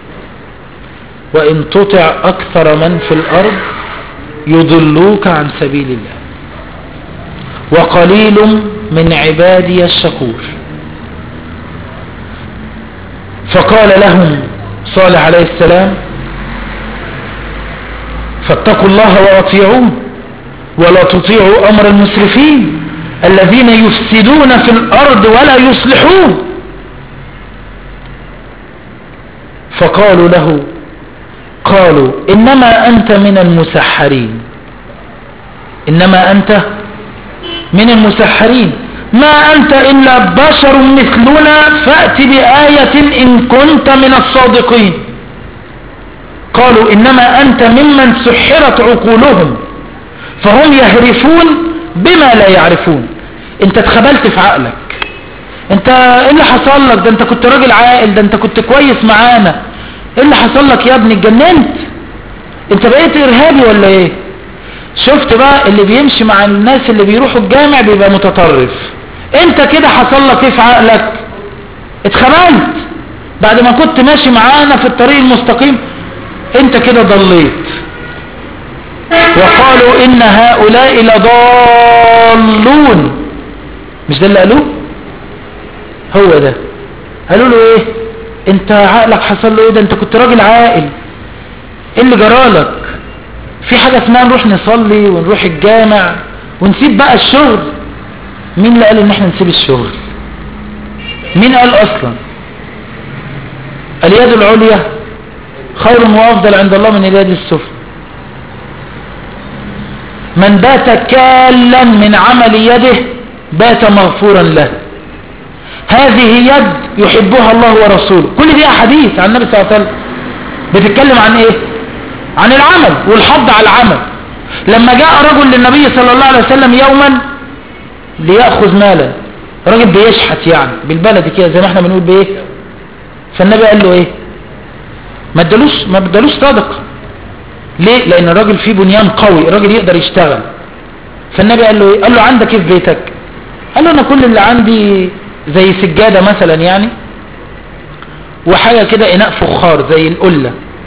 A: وان تطع اكثر من في الارض يضلوك عن سبيل الله وقليل من عبادي الشكور فقال لهم صالح عليه السلام فاتقوا الله واطيعون ولا تطيعوا امر المسرفين الذين يفسدون في الارض ولا يصلحون فقالوا له قالوا إنما أنت من المسحرين إنما أنت من المسحرين ما أنت إلا بشر مثلنا فأت بآية إن كنت من الصادقين قالوا إنما أنت ممن سحرت عقولهم فهم يهرفون بما لا يعرفون انت اتخبلت في عقلك انت ايه اللي حصل لك ده انت كنت راجل عاقل ده انت كنت كويس معانا ايه اللي حصل لك يا ابني اتجننت انت بقيت ارهابي ولا ايه شفت بقى اللي بيمشي مع الناس اللي بيروحوا الجامع بيبقى متطرف انت كده حصل لك ايه في عقلك اتخبلت بعد ما كنت ماشي معانا في الطريق المستقيم انت كده ضليت وقالوا ان هؤلاء لضالون مش ده اللي قالوه هو ده قالوا له ايه انت عقلك حصل له ايه ده انت كنت راجل عاقل ايه اللي جرالك في حاجة اسمها نروح نصلي ونروح الجامع ونسيب بقى الشغل مين اللي قال ان احنا نسيب الشغل مين قال اصلا اليد العليا خير وافضل عند الله من اليد السفلى من بات كالا من عمل يده بات مغفورا له هذه يد يحبها الله ورسوله كل دي احاديث عن النبي صلى الله عليه وسلم بتتكلم عن ايه عن العمل والحض على العمل لما جاء رجل للنبي صلى الله عليه وسلم يوما ليأخذ مالا راجل بيشحت يعني بالبلد كده زي ما احنا بنقول بايه فالنبي قال له ايه ما ادالوش ما ادالوش صدقه ليه لان الراجل فيه بنيان قوي الراجل يقدر يشتغل فالنبي قال له ايه قال له عندك ايه في بيتك قال له انا كل اللي عندي زي سجاده مثلا يعني وحاجه كده اناء فخار زي القله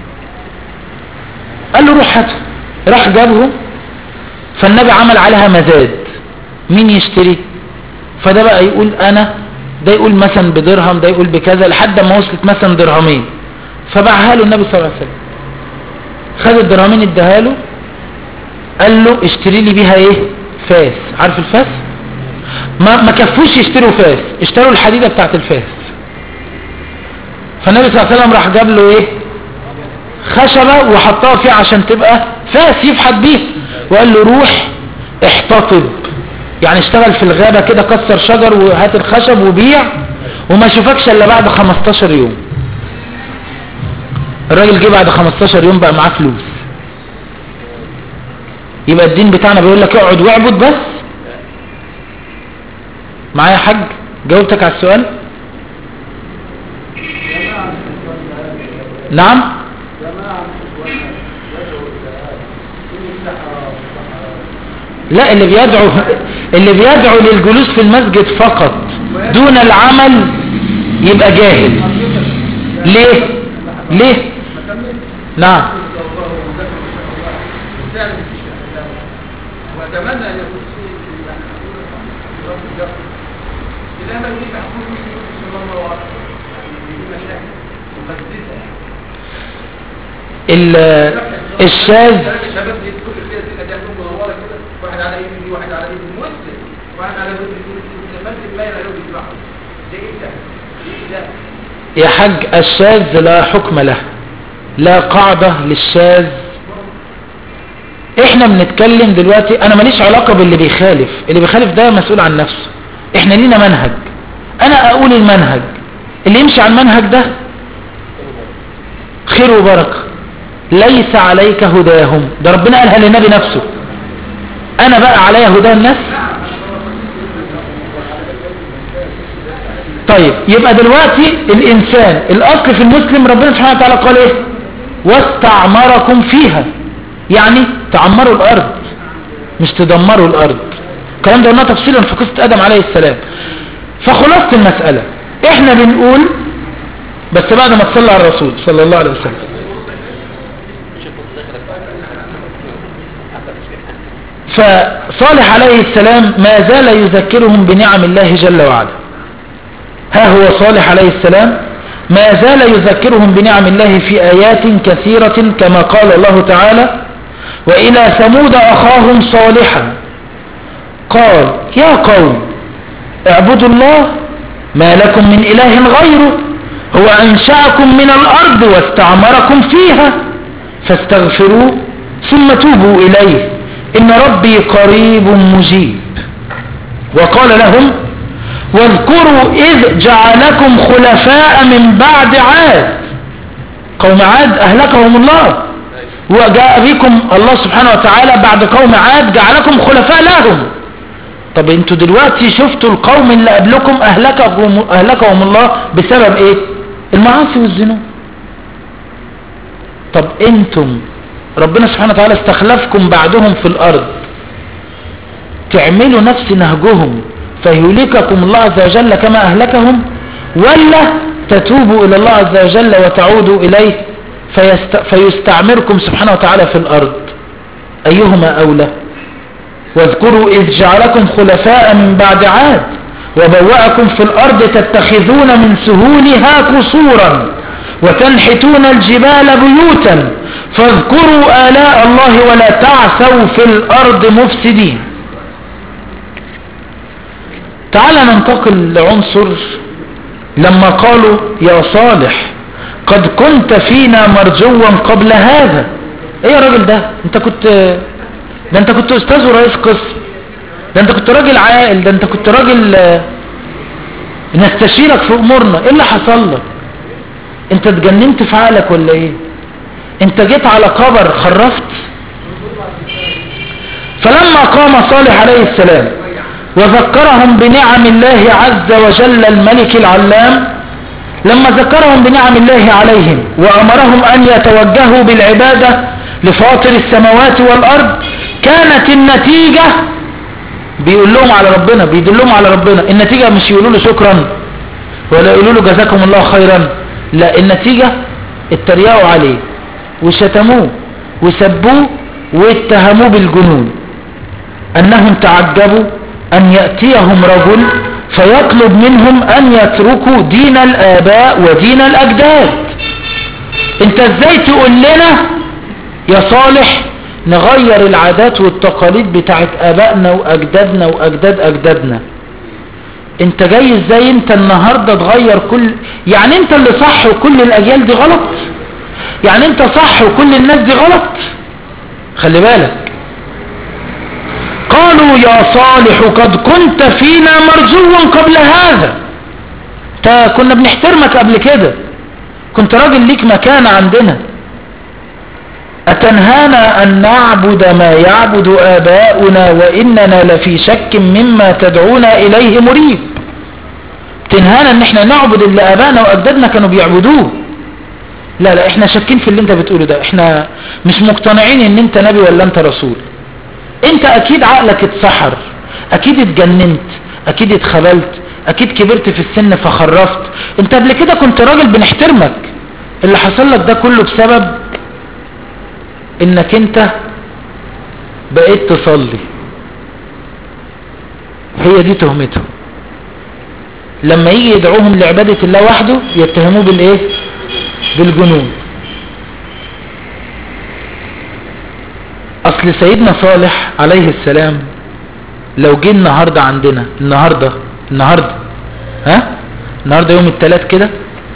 A: قال له روح هاته راح جابه فالنبي عمل عليها مزاد مين يشتري فده بقى يقول انا ده يقول مثلا بدرهم ده يقول بكذا لحد ما وصلت مثلا درهمين فباعها له النبي صلى الله عليه وسلم خد الدرهمين اداها له قال له اشتري لي بيها ايه فاس عارف الفاس ما ما كفوش يشتروا فاس اشتروا الحديده بتاعت الفاس فالنبي صلى الله عليه وسلم راح جاب له ايه خشبه وحطها فيه عشان تبقى فاس يفحت بيه وقال له روح احتطب يعني اشتغل في الغابه كده كسر شجر وهات الخشب وبيع وما اشوفكش الا بعد 15 يوم الراجل جه بعد 15 يوم بقى معاه فلوس يبقى الدين بتاعنا بيقول لك اقعد واعبد بس معايا يا حاج جاوبتك على السؤال نعم لا اللي بيدعو اللي بيدعو للجلوس في المسجد فقط دون العمل يبقى جاهل ليه ليه نعم
B: واتمنى ان يكون الى ما يريد حقوق صلى الله عليه وسلم مشاكل ومسجدها
A: ال- الشاذ
B: الشباب يدخل فيها زي ده منوره كده واحد على يمين واحد على يمين مسلم واحد على يمين المسجد ما يلاقيه بيسمعه ده ايه ده؟ ايه ده؟
A: يا حاج الشاذ لا حكم له لا قاعدة للشاذ احنا بنتكلم دلوقتي انا ماليش علاقة باللي بيخالف اللي بيخالف ده مسؤول عن نفسه احنا لينا منهج انا اقول المنهج اللي يمشي على المنهج ده خير وبركة ليس عليك هداهم ده ربنا قالها للنبي نفسه انا بقى عليا هدى الناس طيب يبقى دلوقتي الانسان الاصل في المسلم ربنا سبحانه وتعالى قال ايه واستعمركم فيها يعني تعمروا الارض مش تدمروا الارض الكلام ده قلناه تفصيلا في قصه ادم عليه السلام فخلاصه المساله احنا بنقول بس بعد ما تصلى على الرسول صلى الله عليه وسلم فصالح عليه السلام ما زال يذكرهم بنعم الله جل وعلا ها هو صالح عليه السلام ما زال يذكرهم بنعم الله في آيات كثيرة كما قال الله تعالى وإلى ثمود أخاهم صالحا قال يا قوم اعبدوا الله ما لكم من إله غيره هو أنشأكم من الأرض واستعمركم فيها فاستغفروه ثم توبوا إليه إن ربي قريب مجيب وقال لهم واذكروا إذ جعلكم خلفاء من بعد عاد قوم عاد أهلكهم الله وجاء بكم الله سبحانه وتعالى بعد قوم عاد جعلكم خلفاء لهم طب انتوا دلوقتي شفتوا القوم اللي قبلكم أهلكهم, أهلكهم الله بسبب ايه المعاصي والذنوب طب انتم ربنا سبحانه وتعالى استخلفكم بعدهم في الأرض تعملوا نفس نهجهم فيهلككم الله عز وجل كما أهلكهم ولا تتوبوا إلى الله عز وجل وتعودوا إليه فيست... فيستعمركم سبحانه وتعالى في الأرض أيهما أولى واذكروا إذ جعلكم خلفاء من بعد عاد وبوأكم في الأرض تتخذون من سهولها قصورا وتنحتون الجبال بيوتا فاذكروا آلاء الله ولا تعثوا في الأرض مفسدين تعال ننتقل لعنصر لما قالوا يا صالح قد كنت فينا مرجوا قبل هذا ايه يا راجل ده انت كنت ده انت كنت استاذ ورئيس قسم ده انت كنت راجل عاقل ده انت كنت راجل نستشيرك في امورنا ايه اللي حصل لك انت اتجننت في عقلك ولا ايه انت جيت على قبر خرفت فلما قام صالح عليه السلام وذكرهم بنعم الله عز وجل الملك العلام لما ذكرهم بنعم الله عليهم وأمرهم أن يتوجهوا بالعبادة لفاطر السماوات والأرض كانت النتيجة بيقول لهم على ربنا بيدلهم على ربنا النتيجة مش يقولوا له شكرا ولا يقولوا له جزاكم الله خيرا لا النتيجة اتريقوا عليه وشتموه وسبوه واتهموه بالجنون أنهم تعجبوا أن يأتيهم رجل فيطلب منهم أن يتركوا دين الآباء ودين الأجداد انت ازاي تقول لنا يا صالح نغير العادات والتقاليد بتاعت آبائنا وأجدادنا وأجداد أجدادنا انت جاي ازاي انت النهاردة تغير كل يعني انت اللي صح وكل الأجيال دي غلط يعني انت صح وكل الناس دي غلط خلي بالك قالوا يا صالح قد كنت فينا مرجوا قبل هذا تا كنا بنحترمك قبل كده كنت راجل ليك مكانة عندنا أتنهانا أن نعبد ما يعبد آباؤنا وإننا لفي شك مما تدعونا إليه مريب تنهانا أن احنا نعبد اللي آباءنا وأجدادنا كانوا بيعبدوه لا لا احنا شاكين في اللي انت بتقوله ده احنا مش مقتنعين ان انت نبي ولا انت رسول انت اكيد عقلك اتسحر اكيد اتجننت اكيد اتخبلت اكيد كبرت في السن فخرفت انت قبل كده كنت راجل بنحترمك اللي حصل لك ده كله بسبب انك انت بقيت تصلي هي دي تهمته لما يجي يدعوهم لعبادة الله وحده يتهموه بالايه بالجنون اصل سيدنا صالح عليه السلام لو جه النهاردة عندنا النهاردة النهاردة ها النهاردة يوم الثلاث كده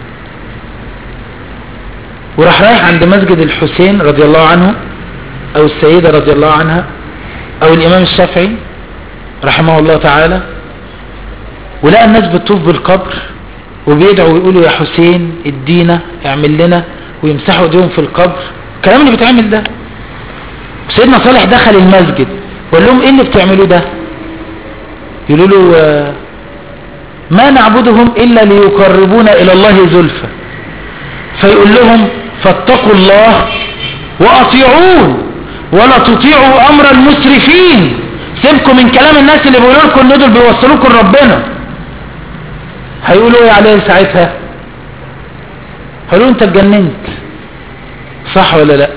A: وراح رايح عند مسجد الحسين رضي الله عنه او السيدة رضي الله عنها او الامام الشافعي رحمه الله تعالى ولقى الناس بتطوف بالقبر وبيدعوا ويقولوا يا حسين ادينا اعمل لنا ويمسحوا ايديهم في القبر الكلام اللي بيتعمل ده سيدنا صالح دخل المسجد وقال لهم ايه اللي بتعملوه ده يقولوا له آه ما نعبدهم الا ليقربونا الى الله زلفى فيقول لهم فاتقوا الله واطيعون ولا تطيعوا امر المسرفين سيبكم من كلام الناس اللي بيقولوا لكم ان دول بيوصلوكم لربنا هيقولوا ايه عليه ساعتها هيقولوا انت اتجننت صح ولا لا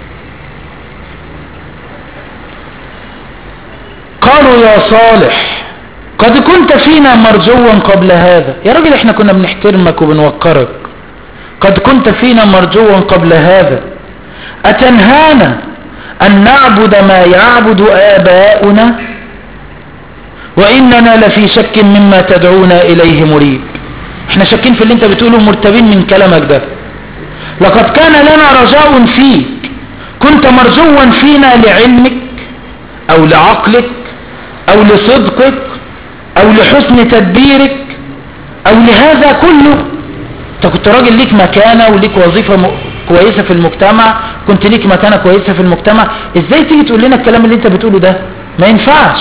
A: قالوا يا صالح قد كنت فينا مرجوا قبل هذا يا راجل احنا كنا بنحترمك وبنوقرك قد كنت فينا مرجوا قبل هذا أتنهانا أن نعبد ما يعبد آباؤنا وإننا لفي شك مما تدعونا إليه مريب احنا شاكين في اللي انت بتقوله مرتبين من كلامك ده لقد كان لنا رجاء فيك كنت مرجوا فينا لعلمك أو لعقلك أو لصدقك أو لحسن تدبيرك أو لهذا كله انت كنت راجل ليك مكانة وليك وظيفة كويسة في المجتمع كنت ليك مكانة كويسة في المجتمع ازاي تيجي تقول لنا الكلام اللي انت بتقوله ده ما ينفعش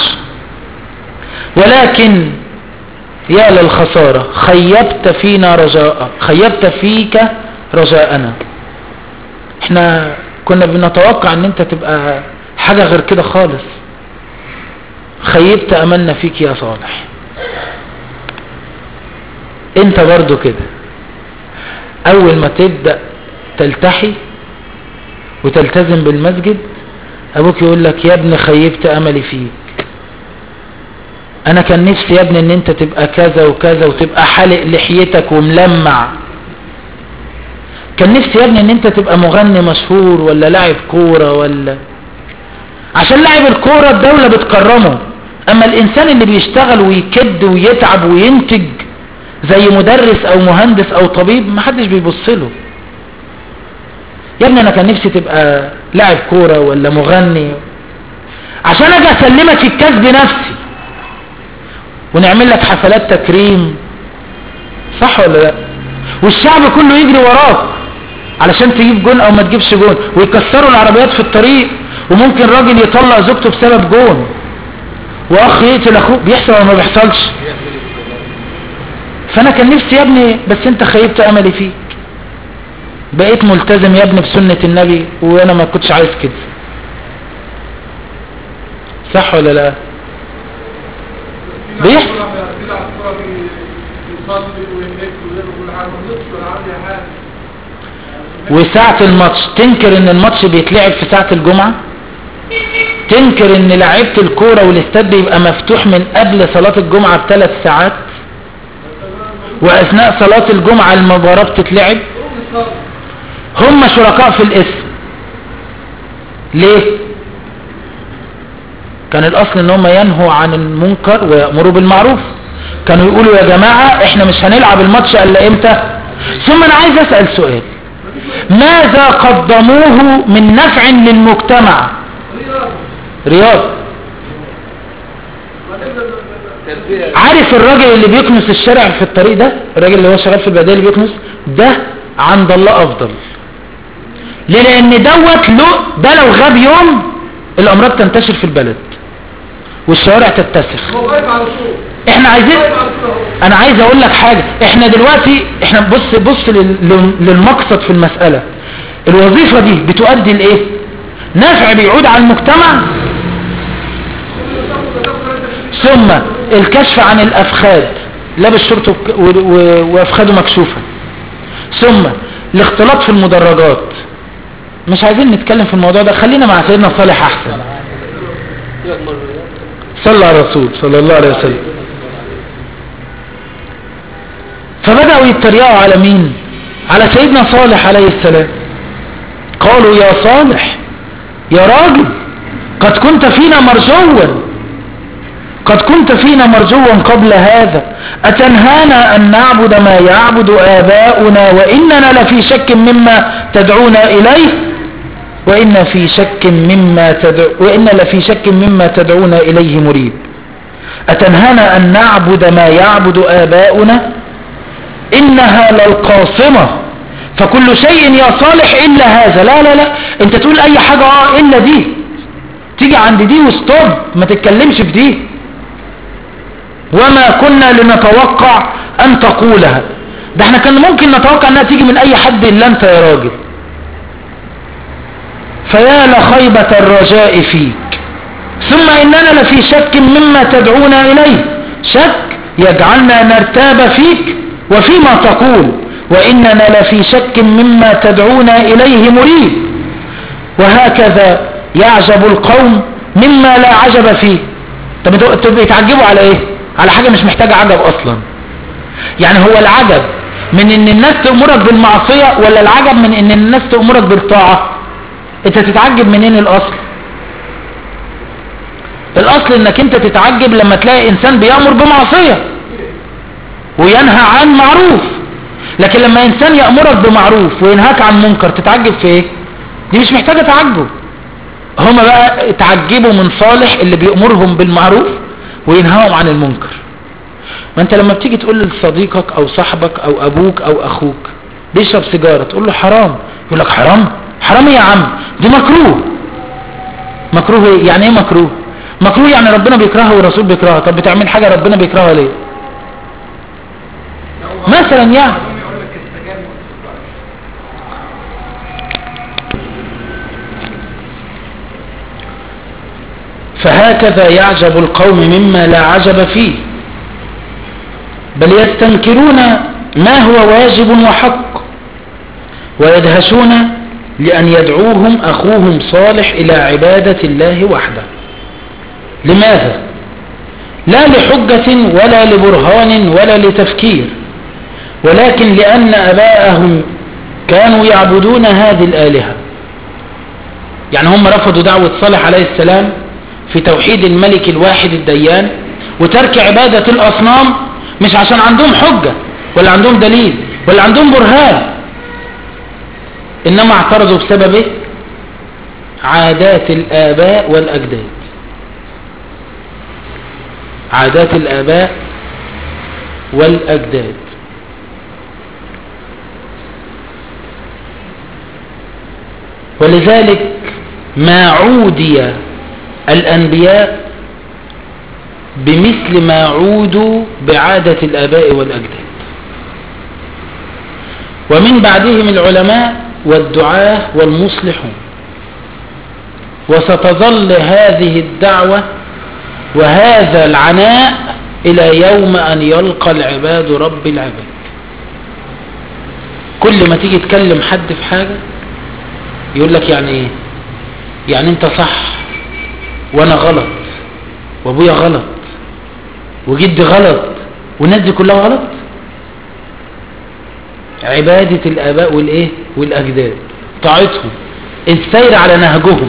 A: ولكن يا للخسارة خيبت فينا رجاء خيبت فيك رجاءنا احنا كنا بنتوقع ان انت تبقى حاجة غير كده خالص خيبت املنا فيك يا صالح انت برضو كده اول ما تبدأ تلتحي وتلتزم بالمسجد ابوك يقول لك يا ابني خيبت املي فيك انا كان نفسي يا ابني ان انت تبقى كذا وكذا وتبقى حالق لحيتك وملمع كان نفسي يا ابني ان انت تبقى مغني مشهور ولا لاعب كورة ولا عشان لاعب الكورة الدولة بتكرمه اما الانسان اللي بيشتغل ويكد ويتعب وينتج زي مدرس او مهندس او طبيب محدش بيبص له يا ابني انا كان نفسي تبقى لاعب كورة ولا مغني عشان اجي اسلمك الكاس بنفسي ونعمل لك حفلات تكريم صح ولا لا والشعب كله يجري وراك علشان تجيب جون او ما تجيبش جون ويكسروا العربيات في الطريق وممكن راجل يطلع زوجته بسبب جون واخ يقتل اخوه بيحصل ولا ما بيحصلش فانا كان نفسي يا ابني بس انت خيبت املي فيك بقيت ملتزم يا ابني بسنة النبي وانا ما كنتش عايز كده صح ولا لا بيحصل
B: بيلعب كورة بيصلي ويهنك ويعمل كل حاجة ما بيغلطش ولا عنده أي حاجة
A: وساعة الماتش تنكر ان الماتش بيتلعب في ساعة الجمعة تنكر ان لعيبة الكورة والاستاد بيبقى مفتوح من قبل صلاة الجمعة بثلاث ساعات واثناء صلاة الجمعة المباراة بتتلعب هم شركاء في الاسم ليه كان الاصل ان هم ينهوا عن المنكر ويأمروا بالمعروف كانوا يقولوا يا جماعة احنا مش هنلعب الماتش الا امتى ثم انا عايز اسأل سؤال ماذا قدموه من نفع للمجتمع رياض عارف الراجل اللي بيكنس الشارع في الطريق ده الراجل اللي هو شغال في البداية اللي بيكنس ده عند الله افضل ليه لان دوت له ده لو غاب يوم الامراض تنتشر في البلد والشوارع تتسخ
B: هو واقف على طول
A: احنا عايزين
B: واقف على طول
A: انا عايز اقول لك حاجة احنا دلوقتي احنا بص بص لل- لل- للمقصد في المسألة الوظيفة دي بتؤدي لايه نفع بيعود على المجتمع ثم الكشف عن الافخاذ لابس شرطه وك- و- و- وافخاذه مكشوفة ثم الاختلاط في المدرجات مش عايزين نتكلم في الموضوع ده خلينا مع سيدنا صالح احسن صلى على الرسول صلى الله عليه وسلم فبدأوا يتريقوا على مين على سيدنا صالح عليه السلام قالوا يا صالح يا راجل قد كنت فينا مرجوا قد كنت فينا مرجوا قبل هذا أتنهانا أن نعبد ما يعبد آباؤنا وإننا لفي شك مما تدعونا إليه وإن في شك مما تدعو وإن لفي شك مما تدعونا إليه مريب أتنهانا أن نعبد ما يعبد آباؤنا إنها للقاصمة فكل شيء يا صالح إلا هذا لا لا لا أنت تقول أي حاجة آه إلا دي تيجي عند دي وستوب ما تتكلمش في دي وما كنا لنتوقع أن تقولها ده احنا كان ممكن نتوقع أنها تيجي من أي حد إلا أنت يا راجل فيا لخيبة الرجاء فيك ثم إننا لفي شك مما تدعونا إليه شك يجعلنا نرتاب فيك وفيما تقول وإننا لفي شك مما تدعونا إليه مريب وهكذا يعجب القوم مما لا عجب فيه طب انتوا انتوا بيتعجبوا على ايه على حاجة مش محتاجة عجب اصلا يعني هو العجب من ان الناس تأمرك بالمعصية ولا العجب من ان الناس تأمرك بالطاعة انت تتعجب منين الاصل الاصل انك انت تتعجب لما تلاقي انسان بيأمر بمعصية وينهى عن معروف لكن لما انسان يأمرك بمعروف وينهاك عن منكر تتعجب في ايه دي مش محتاجة تعجب هما بقى اتعجبوا من صالح اللي بيأمرهم بالمعروف وينهاهم عن المنكر ما انت لما بتيجي تقول لصديقك او صاحبك او ابوك او اخوك بيشرب سيجارة تقول له حرام يقول لك حرام حرام إيه يا عم دي مكروه مكروه ايه يعني ايه مكروه مكروه يعني ربنا بيكرهها والرسول بيكرهها طب بتعمل حاجة ربنا بيكرهها ليه مثلا يعني
B: يقول لك السجاير ما تسكرش
A: فهكذا يعجب القوم مما لا عجب فيه بل يستنكرون ما هو واجب وحق ويدهشون لأن يدعوهم أخوهم صالح إلى عبادة الله وحده لماذا؟ لا لحجة ولا لبرهان ولا لتفكير ولكن لأن أباءهم كانوا يعبدون هذه الآلهة يعني هم رفضوا دعوة صالح عليه السلام في توحيد الملك الواحد الديان وترك عبادة الأصنام مش عشان عندهم حجة ولا عندهم دليل ولا عندهم برهان إنما اعترضوا بسبب إيه؟ عادات الآباء والأجداد عادات الآباء والأجداد ولذلك ما عودي الأنبياء بمثل ما عودوا بعادة الآباء والأجداد ومن بعدهم العلماء والدعاة والمصلحون وستظل هذه الدعوة وهذا العناء إلى يوم أن يلقى العباد رب العباد كل ما تيجي تكلم حد في حاجة يقول لك يعني ايه يعني انت صح وانا غلط وابويا غلط وجدي غلط والناس دي كلها غلط عبادة الآباء والإيه والأجداد طاعتهم السير على نهجهم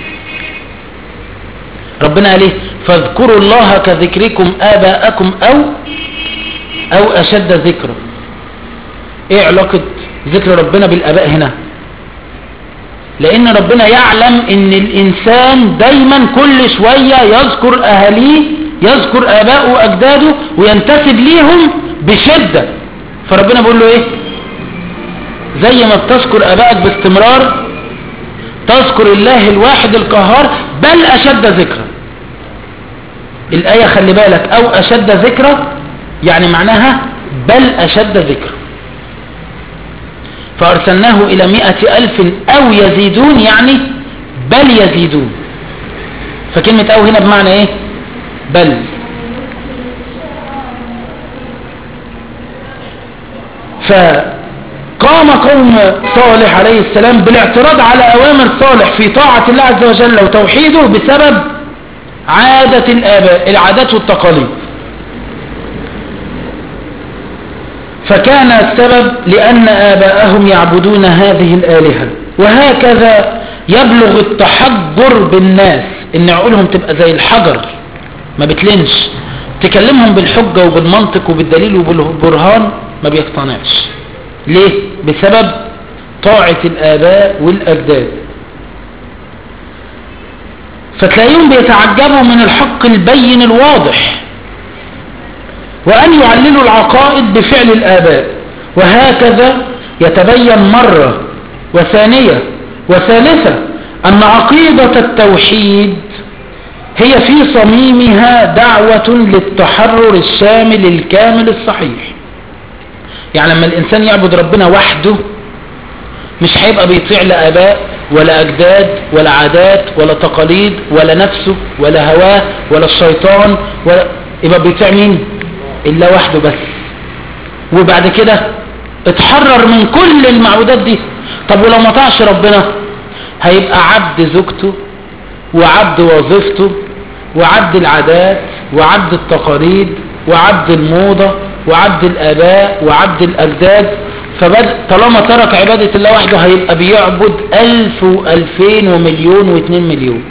A: ربنا قال ايه فاذكروا الله كذكركم آباءكم أو أو أشد ذكرا ايه علاقة ذكر ربنا بالآباء هنا لأن ربنا يعلم ان الإنسان دايما كل شوية يذكر أهاليه يذكر آباءه وأجداده وينتسب ليهم بشدة فربنا بيقول له ايه زي ما بتذكر ابائك باستمرار تذكر الله الواحد القهار بل اشد ذكرا الآية خلي بالك او اشد ذكرا يعني معناها بل اشد ذكرا فارسلناه الى مئة الف او يزيدون يعني بل يزيدون فكلمة او هنا بمعنى ايه بل فقام قوم صالح عليه السلام بالاعتراض على أوامر صالح في طاعة الله عز وجل وتوحيده بسبب عادة الآباء العادات والتقاليد فكان السبب لأن آباءهم يعبدون هذه الآلهة وهكذا يبلغ التحجر بالناس إن عقولهم تبقى زي الحجر ما بتلنش تكلمهم بالحجة وبالمنطق وبالدليل وبالبرهان ما بيقتنعش ليه بسبب طاعة الآباء والأجداد فتلاقيهم بيتعجبوا من الحق البين الواضح وأن يعللوا العقائد بفعل الآباء وهكذا يتبين مرة وثانية وثالثة أن عقيدة التوحيد هي في صميمها دعوة للتحرر الشامل الكامل الصحيح يعني لما الإنسان يعبد ربنا وحده مش هيبقى بيطيع لا آباء ولا أجداد ولا عادات ولا تقاليد ولا نفسه ولا هواه ولا الشيطان ولا يبقى بيطيع مين إلا وحده بس وبعد كده اتحرر من كل المعبودات دي طب ولو ما طاعش ربنا هيبقى عبد زوجته وعبد وظيفته وعبد العادات وعبد التقاليد وعبد الموضة وعبد الآباء وعبد الأجداد فبدأ طالما ترك عبادة الله وحده هيبقى بيعبد ألف وألفين ومليون واثنين مليون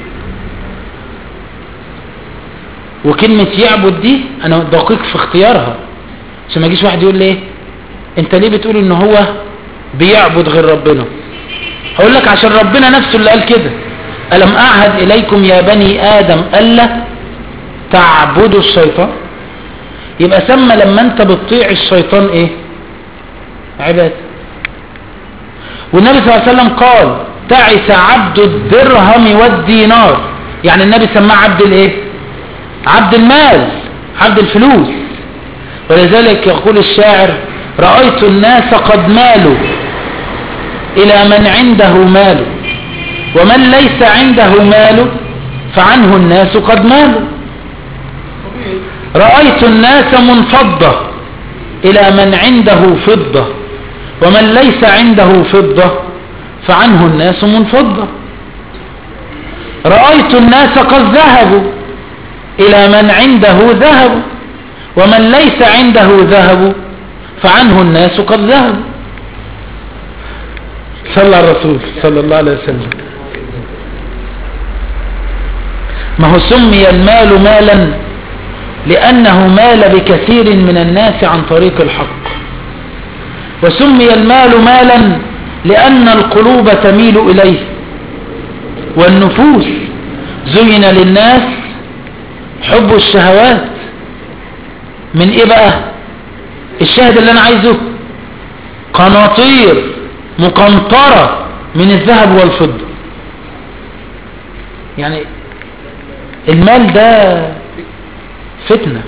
A: وكلمة يعبد دي أنا دقيق في اختيارها عشان ما يجيش واحد يقول لي ايه انت ليه بتقول ان هو بيعبد غير ربنا هقول لك عشان ربنا نفسه اللي قال كده ألم أعهد إليكم يا بني آدم ألا تعبدوا الشيطان يبقى سمى لما انت بتطيع الشيطان ايه عبادة والنبي صلى الله عليه وسلم قال تعس عبد الدرهم والدينار يعني النبي سماه عبد الايه عبد المال عبد الفلوس ولذلك يقول الشاعر رأيت الناس قد مالوا إلى من عنده مال ومن ليس عنده مال فعنه الناس قد مالوا رأيت الناس منفضة إلى من عنده فضة ومن ليس عنده فضة فعنه الناس منفضة رأيت الناس قد ذهبوا إلى من عنده ذهب ومن ليس عنده ذهب فعنه الناس قد ذهبوا صلى الرسول صلى الله عليه وسلم ما هو سمي المال مالا لأنه مال بكثير من الناس عن طريق الحق وسمي المال مالا لأن القلوب تميل إليه والنفوس زين للناس حب الشهوات من ايه بقى الشاهد اللي انا عايزه قناطير مقنطرة من الذهب والفضة يعني المال ده فتنة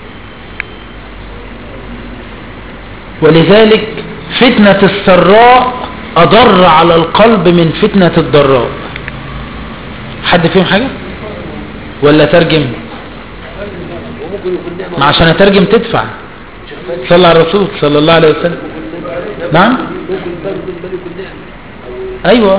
A: ولذلك فتنة السراء أضر على القلب من فتنة الضراء حد فيهم حاجة ولا ترجم
C: وممكن يكون نعمة
A: ما عشان اترجم تدفع صلى على الرسول صلى الله عليه وسلم نعم
C: ممكن برضه المال يكون نعمة
A: ايوه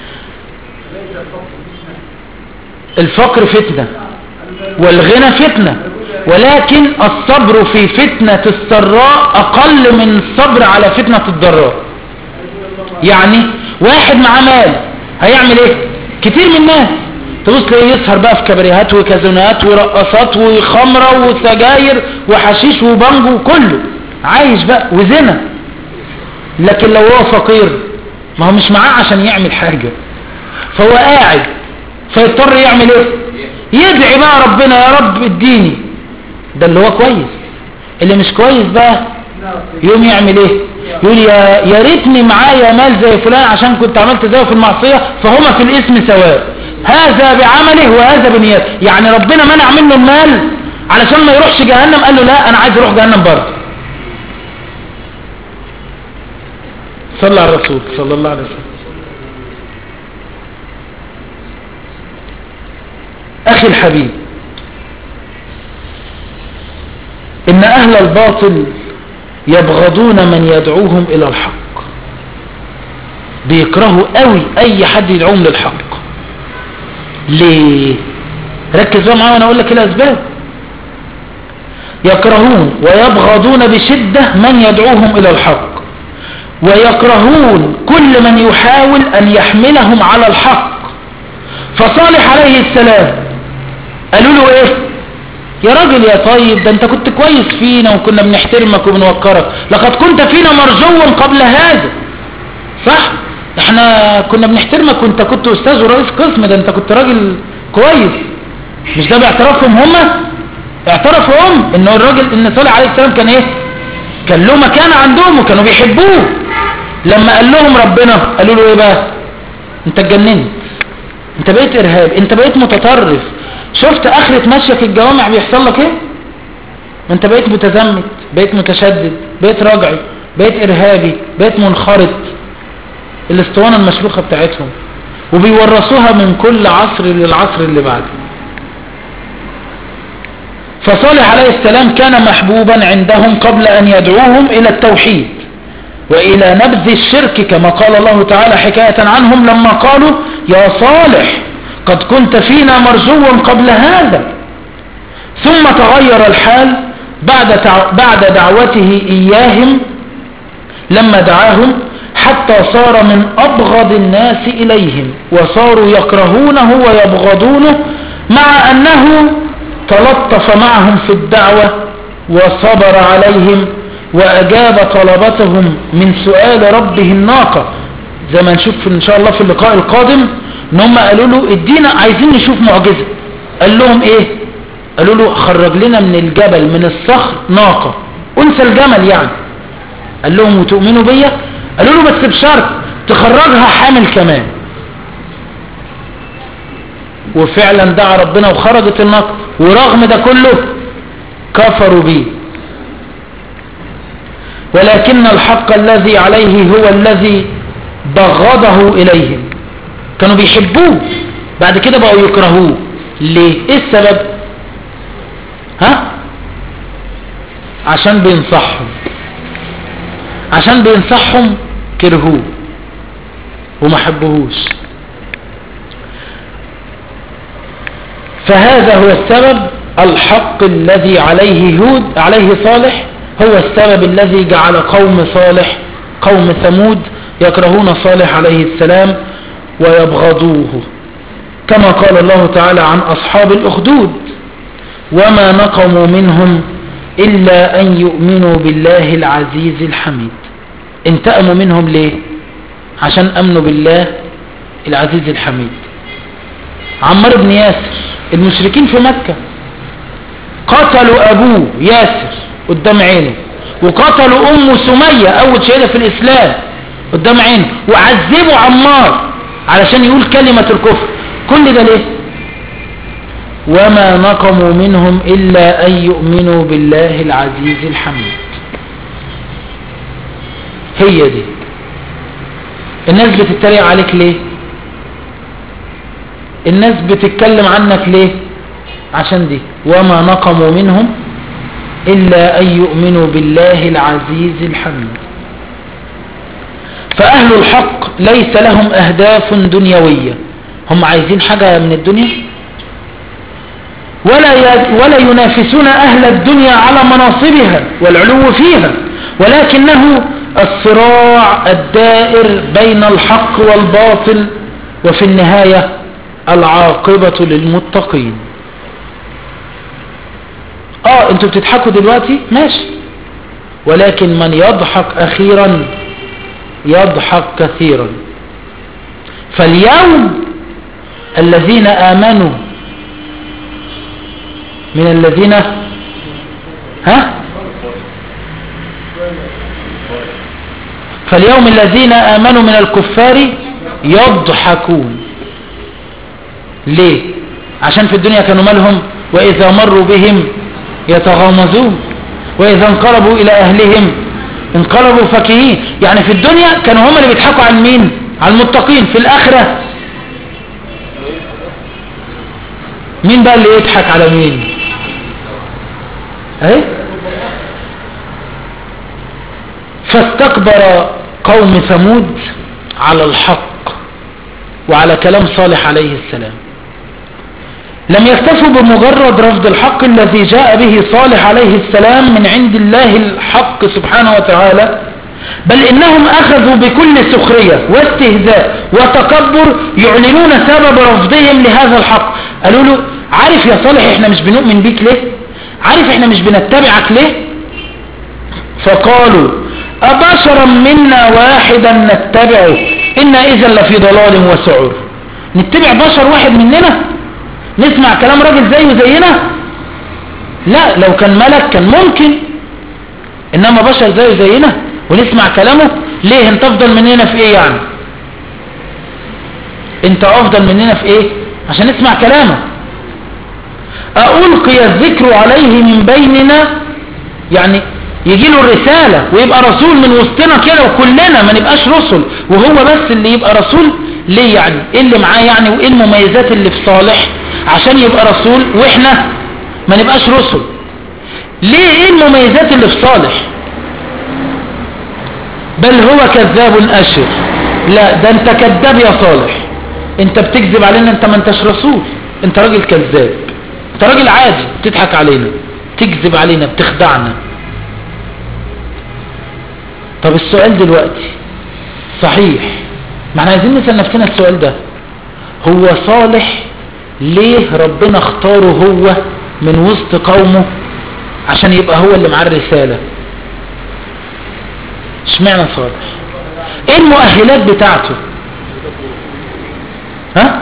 A: الفقر فتنة والغنى فتنة ولكن الصبر في فتنة السراء اقل من الصبر على فتنة الضراء يعني واحد معاه مال هيعمل ايه كتير من الناس تبص تلاقيه يسهر بقى في كباريهات وكازونات ورقصات وخمرة وسجاير وحشيش وبانجو وكله عايش بقى وزنا لكن لو هو فقير ما هو مش معاه عشان يعمل حاجة فهو قاعد فيضطر يعمل ايه يدعي بقى ربنا يا رب اديني ده اللي هو كويس اللي مش كويس بقى يوم يعمل ايه يقول يا يا ريتني معايا مال زي فلان عشان كنت عملت زيه في المعصيه فهما في الاسم سواء هذا بعمله وهذا بنيته يعني ربنا منع منه المال علشان ما يروحش جهنم قال له لا انا عايز اروح جهنم برضه صلى على الرسول صلى الله عليه وسلم اخي الحبيب ان اهل الباطل يبغضون من يدعوهم الى الحق بيكرهوا قوي اي حد يدعوهم للحق ليه ركز بقى معايا وانا اقول لك ايه الاسباب يكرهون ويبغضون بشدة من يدعوهم الى الحق ويكرهون كل من يحاول ان يحملهم على الحق فصالح عليه السلام قالوا له ايه يا راجل يا طيب ده انت كنت كويس فينا وكنا بنحترمك وبنوقرك لقد كنت فينا مرجوا قبل هذا صح احنا كنا بنحترمك وانت كنت استاذ ورئيس قسم ده انت كنت راجل كويس مش ده باعترافهم هما اعترفوا هم ان الراجل ان صالح عليه السلام كان ايه كان له مكانة عندهم وكانوا بيحبوه لما قال لهم ربنا قالوا له ايه بقى انت اتجننت انت بقيت ارهاب انت بقيت متطرف شفت اخرة ماشية في الجوامع بيحصل لك ايه ما انت بقيت متزمت بقيت متشدد بقيت راجعي بقيت ارهابي بقيت منخرط الاسطوانة المشروخة بتاعتهم وبيورثوها من كل عصر للعصر اللي بعده فصالح عليه السلام كان محبوبا عندهم قبل أن يدعوهم إلى التوحيد وإلى نبذ الشرك كما قال الله تعالى حكاية عنهم لما قالوا يا صالح قد كنت فينا مرجوا قبل هذا ثم تغير الحال بعد بعد دعوته إياهم لما دعاهم حتى صار من أبغض الناس إليهم وصاروا يكرهونه ويبغضونه مع أنه تلطف معهم في الدعوة وصبر عليهم وأجاب طلبتهم من سؤال ربه الناقة زي ما نشوف إن شاء الله في اللقاء القادم إن هم قالوا له ادينا عايزين نشوف معجزة قال لهم إيه قالوا له خرج لنا من الجبل من الصخر ناقة أنثى الجمل يعني قال لهم وتؤمنوا بيا قالوا له بس بشرط تخرجها حامل كمان وفعلا دعا ربنا وخرجت الناقة ورغم ده كله كفروا به ولكن الحق الذي عليه هو الذي بغضه إليهم كانوا بيحبوه بعد كده بقوا يكرهوه ليه ايه السبب ها عشان بينصحهم عشان بينصحهم كرهوه وما حبوهوش فهذا هو السبب الحق الذي عليه هود عليه صالح هو السبب الذي جعل قوم صالح قوم ثمود يكرهون صالح عليه السلام ويبغضوه كما قال الله تعالى عن أصحاب الأخدود وما نقموا منهم إلا أن يؤمنوا بالله العزيز الحميد انتقموا منهم ليه عشان أمنوا بالله العزيز الحميد عمار بن ياسر المشركين في مكة قتلوا أبوه ياسر قدام عينه وقتلوا أم سمية أول شهيدة في الإسلام قدام عينه وعذبوا عمار علشان يقول كلمة الكفر كل ده ليه وما نقموا منهم إلا أن يؤمنوا بالله العزيز الحميد هي دي الناس بتتريق عليك ليه الناس بتتكلم عنك ليه عشان دي وما نقموا منهم إلا أن يؤمنوا بالله العزيز الحميد فأهل الحق ليس لهم أهداف دنيوية هم عايزين حاجة من الدنيا ولا ولا ينافسون أهل الدنيا على مناصبها والعلو فيها ولكنه الصراع الدائر بين الحق والباطل وفي النهاية العاقبة للمتقين اه انتوا بتضحكوا دلوقتي ماشي ولكن من يضحك اخيرا يضحك كثيرا فاليوم الذين آمنوا من الذين ها فاليوم الذين آمنوا من الكفار يضحكون ليه عشان في الدنيا كانوا مالهم وإذا مروا بهم يتغامزون وإذا انقلبوا إلى أهلهم انقلبوا فكهين يعني في الدنيا كانوا هم اللي بيضحكوا عن مين على المتقين في الآخرة مين بقى اللي يضحك على مين اهي فاستكبر قوم ثمود على الحق وعلى كلام صالح عليه السلام لم يكتفوا بمجرد رفض الحق الذي جاء به صالح عليه السلام من عند الله الحق سبحانه وتعالى بل إنهم أخذوا بكل سخرية واستهزاء وتكبر يعلنون سبب رفضهم لهذا الحق قالوا له عارف يا صالح احنا مش بنؤمن بيك ليه عارف احنا مش بنتبعك ليه فقالوا أبشرا منا واحدا نتبعه إنا إذا لفي ضلال وسعور نتبع بشر واحد مننا نسمع كلام راجل زيه زينا لا لو كان ملك كان ممكن إنما بشر زيه زينا ونسمع كلامه ليه انت افضل مننا في ايه يعني انت افضل مننا في ايه عشان نسمع كلامه ألقي الذكر عليه من بيننا يعني يجي له الرسالة ويبقى رسول من وسطنا كده وكلنا ما نبقاش رسل وهو بس اللي يبقى رسول ليه يعني ايه اللي معاه يعني وايه المميزات اللي في صالح عشان يبقى رسول واحنا ما نبقاش رسل ليه ايه المميزات اللي في صالح بل هو كذاب أشر لا ده انت كذاب يا صالح انت بتكذب علينا انت ما انتش رسول انت راجل كذاب انت راجل عادي بتضحك علينا تكذب علينا بتخدعنا طب السؤال دلوقتي صحيح ما احنا عايزين نسأل نفسنا السؤال ده هو صالح ليه ربنا اختاره هو من وسط قومه عشان يبقى هو اللي معاه الرسالة اشمعنى صالح ايه المؤهلات بتاعته ها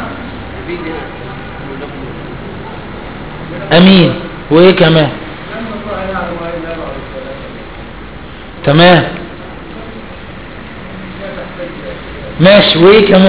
A: امين وايه كمان تمام ماشي وايه كمان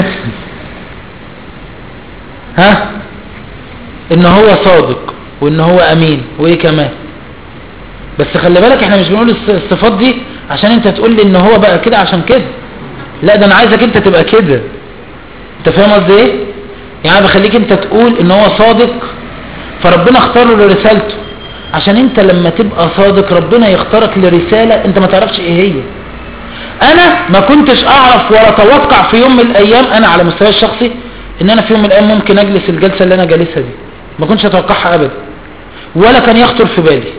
A: ها ان هو صادق وان هو امين وايه كمان بس خلي بالك احنا مش بنقول الص- الصفات دي عشان انت تقول لي ان هو بقى كده عشان كده لا ده انا عايزك انت تبقى كده انت فاهم قصدي ايه يعني أنا بخليك انت تقول ان هو صادق فربنا اختاره لرسالته عشان انت لما تبقى صادق ربنا يختارك لرسالة انت ما تعرفش ايه هي انا ما كنتش اعرف ولا اتوقع في يوم من الايام انا على مستوى الشخصي ان انا في يوم من الايام ممكن اجلس الجلسة اللي انا جالسها دي ما كنتش اتوقعها ابدا ولا كان يخطر في بالي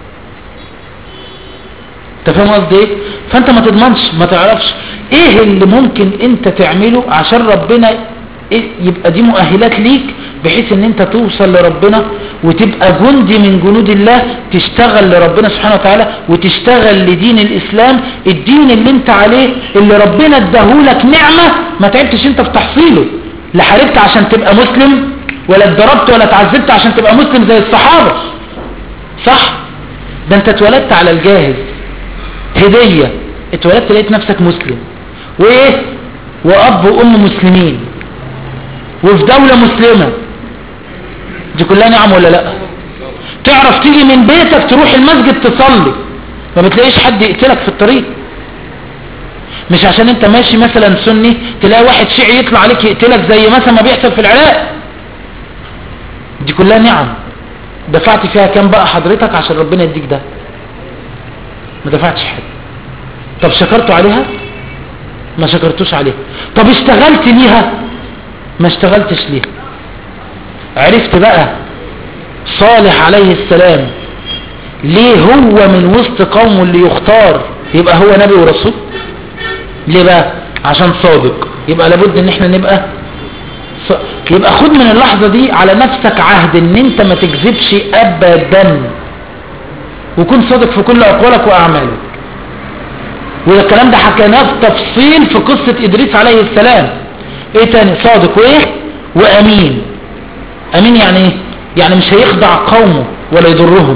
A: انت فاهم قصدي ايه فانت ما تضمنش ما تعرفش ايه اللي ممكن انت تعمله عشان ربنا إيه يبقى دي مؤهلات ليك بحيث ان انت توصل لربنا وتبقى جندي من جنود الله تشتغل لربنا سبحانه وتعالى وتشتغل لدين الاسلام الدين اللي انت عليه اللي ربنا اداهولك نعمة ما تعبتش انت في تحصيله لا حاربت عشان تبقى مسلم ولا اتضربت ولا اتعذبت عشان تبقى مسلم زي الصحابة صح ده انت اتولدت على الجاهز هدية اتولدت لقيت نفسك مسلم وايه واب وام مسلمين وفي دولة مسلمة دي كلها نعم ولا لا تعرف تيجي من بيتك تروح المسجد تصلي ما بتلاقيش حد يقتلك في الطريق مش عشان انت ماشي مثلا سني تلاقي واحد شيعي يطلع عليك يقتلك زي مثلا ما بيحصل في العراق دي كلها نعم دفعت فيها كام بقى حضرتك عشان ربنا يديك ده ما دفعتش حاجة طب شكرتوا عليها ما شكرتوش عليها طب اشتغلت ليها ما اشتغلتش ليها عرفت بقى صالح عليه السلام ليه هو من وسط قومه اللي يختار يبقى هو نبي ورسول ليه بقى عشان صادق يبقى لابد ان احنا نبقى ص... يبقى خد من اللحظة دي على نفسك عهد ان انت ما تكذبش ابدا وكن صادق في كل اقوالك واعمالك والكلام ده حكيناه بتفصيل في قصة ادريس عليه السلام ايه تاني صادق وايه وامين امين يعني ايه يعني مش هيخدع قومه ولا يضرهم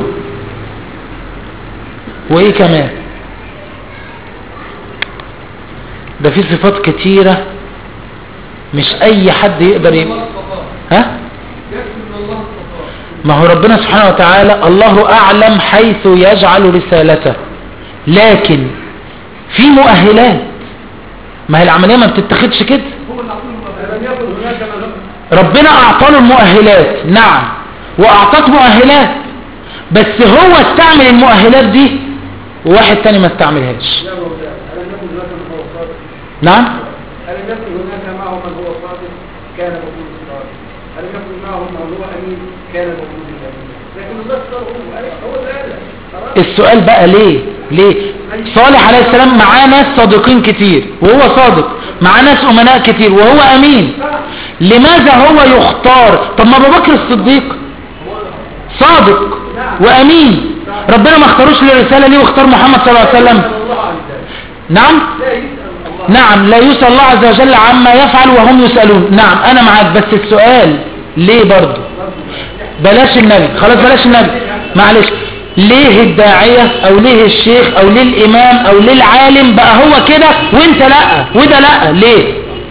A: وايه كمان ده في صفات كتيرة مش اي حد يقدر يبقى ها ما هو ربنا سبحانه وتعالى الله اعلم حيث يجعل رسالته لكن في مؤهلات ما هي العملية ما بتتخدش كده ربنا اعطاله المؤهلات نعم واعطاك مؤهلات بس هو استعمل المؤهلات دي وواحد تاني ما استعملهاش نعم
B: ألم يكن هناك معه من هو صادق كان مفروض الصادق ألم يكن معه من هو أمين كان مفروض الأمين لكن الله اختاره هو هو ده خلاص
A: السؤال بقى ليه ليه صالح عليه السلام معاه ناس صادقين كتير وهو صادق معاه ناس امناء كتير وهو امين لماذا هو يختار طب ما ابو بكر الصديق صادق وامين ربنا ما اختاروش للرساله ليه واختار محمد صلى الله عليه وسلم
B: الله عن ذلك
A: نعم
B: لا يسأل الله
A: نعم لا يسأل الله عز وجل عما يفعل وهم يسألون نعم انا معاك بس السؤال ليه برضو بلاش النبي خلاص بلاش النبي معلش ليه الداعية او ليه الشيخ او ليه الامام او ليه العالم بقى هو كده وانت لا وده لا ليه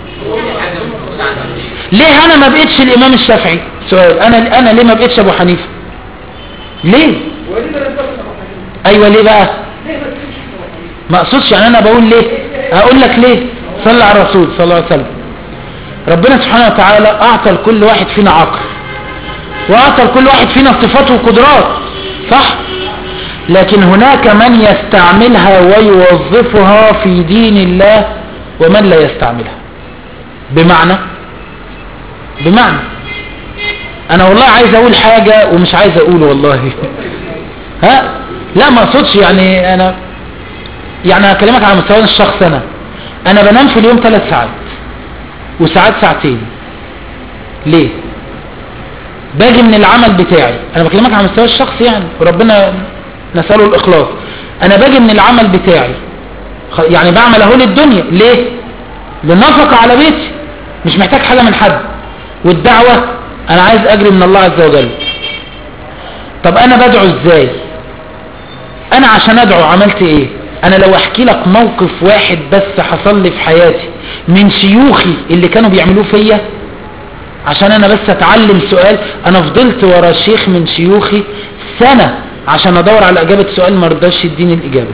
A: ليه انا ما بقتش الامام الشافعي سؤال انا انا ليه ما بقتش ابو حنيفة ليه
B: وليه لم تكن أبو حنيفة؟
A: ايوه ليه بقى
B: ليه ما تكونش أبو حنيفة؟
A: ما اقصدش يعني انا بقول ليه هقول لك ليه صلى على الرسول صلى الله عليه وسلم ربنا سبحانه وتعالى اعطى لكل واحد فينا عقل واعطى لكل واحد فينا صفات وقدرات صح لكن هناك من يستعملها ويوظفها في دين الله ومن لا يستعملها بمعنى بمعنى انا والله عايز اقول حاجة ومش عايز اقول والله ها لا ما اقصدش يعني انا يعني هكلمك على مستوى الشخص انا انا بنام في اليوم ثلاث ساعات وساعات ساعتين ليه باجي من العمل بتاعي انا بكلمك على مستوى الشخص يعني وربنا نسأله الاخلاص انا باجي من العمل بتاعي خ- يعني بعمل اهو للدنيا ليه للنفقة على بيتي مش محتاج حاجة من حد والدعوة انا عايز اجري من الله عز وجل طب انا بدعو ازاي انا عشان ادعو عملت ايه انا لو احكي لك موقف واحد بس حصل لي في حياتي من شيوخي اللي كانوا بيعملوه فيا عشان انا بس اتعلم سؤال انا فضلت ورا شيخ من شيوخي سنة عشان ادور على اجابة سؤال ما رضاش يديني الاجابة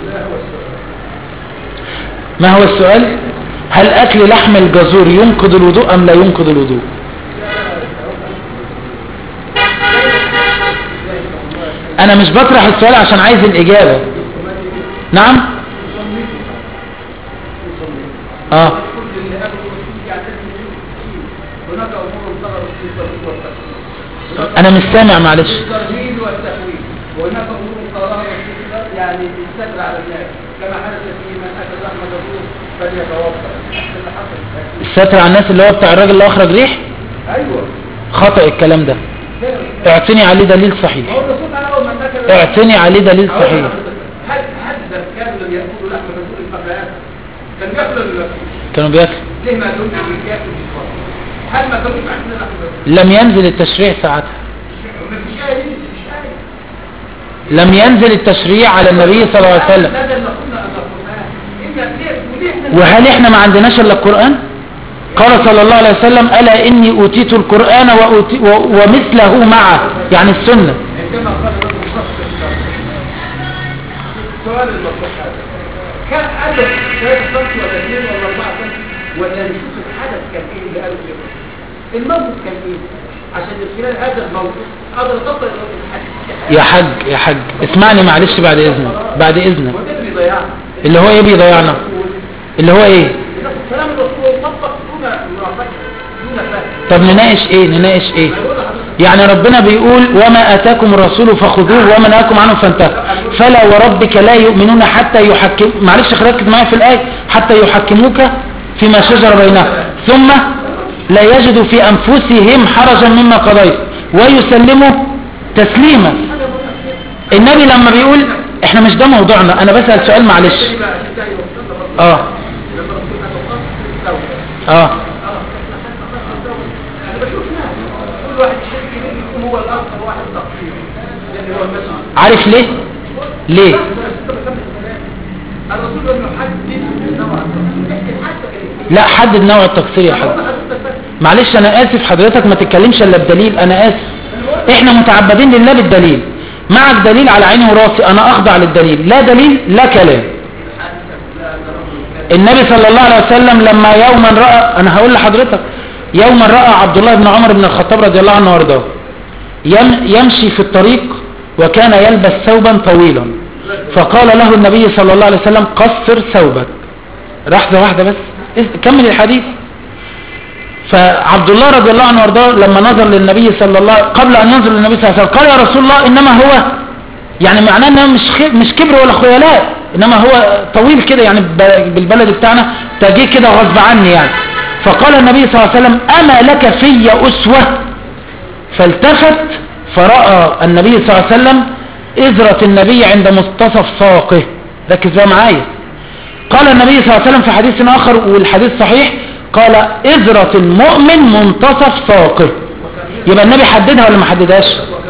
A: ما هو السؤال هل اكل لحم الجزور ينقض الوضوء ام لا ينقض الوضوء انا مش بطرح السؤال عشان عايز الاجابة نعم اه
B: كل اللي قالوا يعني هناك امور ظهرت في الترهيب والتكوين
A: انا مش سامع معلش
B: الترهيب والتكوين وهناك امور قرارات في يعني الستر على الناس كما حدث في من اكل لحم جزور فليتوضا اللي حصل
A: الستر على الناس اللي هو بتاع الراجل اللي اخرج ريح
B: ايوه
A: خطأ الكلام ده اعتني عليه دليل صحيح
B: هو الرسول على اول من اكل
A: اعتني عليه دليل صحيح
B: هل هل كانوا ياكلوا لحم جزور الفقرات كان ياكلوا ولا لا؟
A: كانوا بياكلوا
B: ليه ما دول بياكلوا هل ما كانوش عندنا لحم جزور
A: لم ينزل التشريع ساعتها
B: مفيش آية دي مفيش آية
A: لم ينزل التشريع على النبي صلى الله عليه وسلم
B: هذا اللي قلنا أن القرآن إن ليه وليه إحنا
A: وهل احنا ما عندناش الا القرآن قال صلى الله عليه وسلم ألا إني أوتيت القرآن وأوتي و... ومثله معه يعني السنة
B: عندما قال رجل شخص السؤال المطروح هذا كان أدب ثلاث سنتي ولا اثنين ولا أربعة سنتي ولا نشوف الحدث كان إيه اللي قالوا كده الموقف كان إيه عشان من خلال هذا الموقف أقدر أطبق الحدث
A: يا حاج يا حاج اسمعني معلش بعد إذنك بعد إذنك
B: وده اللي بيضيعنا
A: اللي هو ايه بيضيعنا اللي هو ايه
B: ناخد كلام الرسول يطبق دون مناقشه دون فهم
A: طب نناقش ايه نناقش ايه
B: أنا بقول لحضرتك
A: يعني ربنا بيقول وما آتاكم الرسول فخذوه وما نهاكم عنه فانتهوا فلا وربك لا يؤمنون حتى يحكم معلش ركز معايا في الآية حتى يحكموك فيما شجر بينهم ثم لا يجدوا في أنفسهم حرجا مما قضيت ويسلموا تسليما النبي لما بيقول احنا مش ده موضوعنا انا بسأل سؤال معلش
B: تاني بقى عشان ده يوصلنا برضه
A: اه
B: لما ربنا توقف في الدولة
A: اه
B: اه انا بشوف ناس كل واحد شيء كبير يكون هو الاكثر واحد تقصير لان هو المسؤول
A: عارف ليه ليه
B: الرسول لم يحدد نوع التقصير لكن حتى كان
A: لا حدد نوع التقصير يا حاج معلش انا اسف حضرتك ما تتكلمش الا بدليل انا اسف احنا متعبدين لله بالدليل معك دليل على عيني وراسي انا اخضع للدليل لا دليل لا كلام النبي صلى الله عليه وسلم لما يوما راى انا هقول لحضرتك يوما راى عبد الله بن عمر بن الخطاب رضي الله عنه وارضاه يم- يمشي في الطريق وكان يلبس ثوبا طويلا فقال له النبي صلى الله عليه وسلم قصر ثوبك لحظه واحده بس إس- كمل الحديث فعبد الله رضي الله عنه وارضاه لما نظر للنبي صلى الله قبل ان ينظر للنبي صلى الله عليه وسلم قال يا رسول الله انما هو يعني معناه انه مش خ- مش كبر ولا خيلاء انما هو طويل كده يعني ب- بالبلد بتاعنا تجيه كده غصب عني يعني فقال النبي صلى الله عليه وسلم اما لك في اسوه فالتفت فراى النبي صلى الله عليه وسلم ازره النبي عند منتصف ساقه ركز بقى معايا قال النبي صلى الله عليه وسلم في حديث آخر والحديث صحيح قال إذرة المؤمن منتصف ساقه يبقى النبي حددها ولا ما حددهاش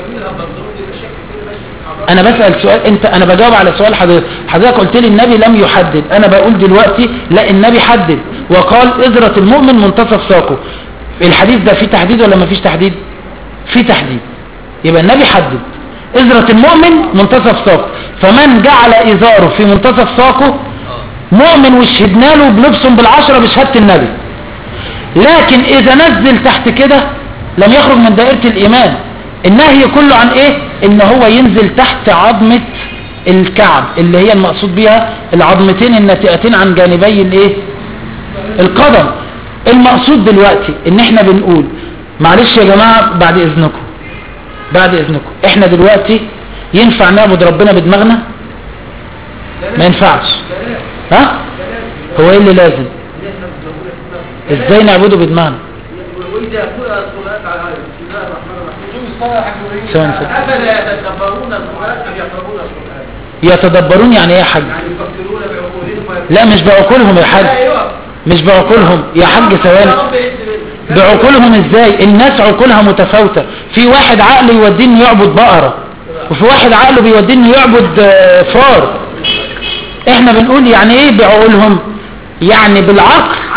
A: انا بسأل سؤال انت انا بجاوب على سؤال حضرتك حضرتك قلت لي النبي لم يحدد انا بقول دلوقتي لا النبي حدد وقال إذرة المؤمن منتصف ساقه الحديث ده فيه تحديد ولا ما فيش تحديد فيه تحديد يبقى النبي حدد إذرة المؤمن منتصف ساقه فمن جعل إزاره في منتصف ساقه مؤمن وشهدنا له بلبس بالعشرة بشهادة النبي لكن إذا نزل تحت كده لم يخرج من دائرة الإيمان النهي كله عن إيه إن هو ينزل تحت عظمة الكعب اللي هي المقصود بها العظمتين الناتئتين عن جانبي الإيه القدم المقصود دلوقتي إن إحنا بنقول معلش يا جماعة بعد إذنكم بعد إذنكم إحنا دلوقتي ينفع نعبد ربنا بدماغنا ما ينفعش ها هو ايه اللي لازم ازاي نعبده بدماغنا
B: وإذا قرأ الصلاة على هذا بسم الله الرحمن الرحيم
A: ثواني ثواني.
B: أفلا يتدبرون القرآن أم يقرؤون القرآن
A: يتدبرون يعني ايه يا حاج
B: يعني يفكرون بعقولهم
A: لا مش بعقولهم يا حاج
B: أيوه
A: مش بعقولهم يا حاج ثواني بعقولهم ازاي الناس عقولها متفاوتة في واحد عقله يوديه انه يعبد بقرة وفي واحد عقله بيوديه انه يعبد آه، فار احنا بنقول يعني ايه بعقولهم يعني بالعقل
B: عقل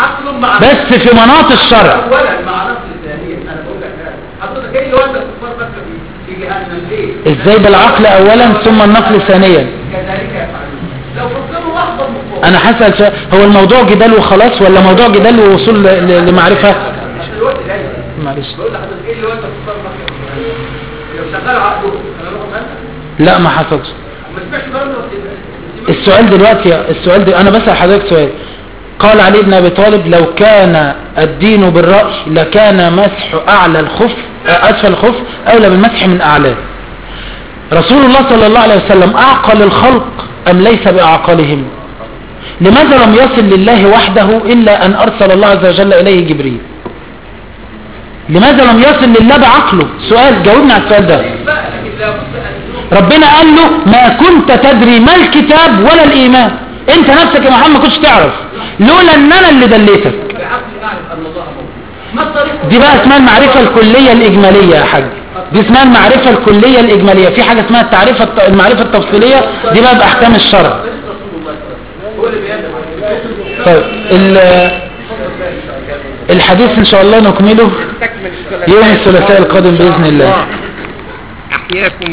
B: مع
A: بس في مناط الشرع
B: اولا مع نفس ثانيا انا بقول لك هذا حضرتك ايه اللي ودى الكفار مكه في في جهنم ليه؟
A: ازاي بالعقل اولا ثم النقل ثانيا
B: كذلك يفعلون لو فكروا لحظه مفاوضه
A: انا هسأل سؤال هو الموضوع جدال وخلاص ولا موضوع جدال ووصول ل- ل- لمعرفة
B: عشان الوقت جاي
A: معلش
B: بقول لحضرتك ايه اللي ودى الكفار مكه في جهنم؟ لو شغال عقله انا بقول لك
A: لا ما حصلش
B: ما تسمعش كلام
A: السؤال دلوقتي السؤال دي انا بسأل حضرتك سؤال قال علي بن ابي طالب لو كان الدين بالرأي لكان مسح اعلى الخف اسفل الخف اولى بالمسح من اعلاه رسول الله صلى الله عليه وسلم اعقل الخلق ام ليس باعقلهم لماذا لم يصل لله وحده الا ان ارسل الله عز وجل اليه جبريل لماذا لم يصل لله بعقله سؤال جاوبنا على السؤال ده
B: بقى لكن لابد ان
A: ربنا قال له ما كنت تدري ما الكتاب ولا الإيمان انت نفسك يا محمد ما كنتش تعرف لولا ان انا اللي دليتك
B: بعقلي اعرف ان الله موجود ما الطريق
A: دي بقى اسمها المعرفة الكلية الإجمالية يا حاج دي اسمها المعرفة الكلية الإجمالية في حاجة اسمها التعريفة الت- المعرفة التفصيلية دي بقى بأحكام الشرع
B: رسول الله صلى الله عليه وسلم هو اللي بيدعو
A: طيب ال- الحديث ان شاء الله نكمله
D: تكمل الصلاة
A: يوم الثلاثاء القادم بإذن الله
D: أحياكم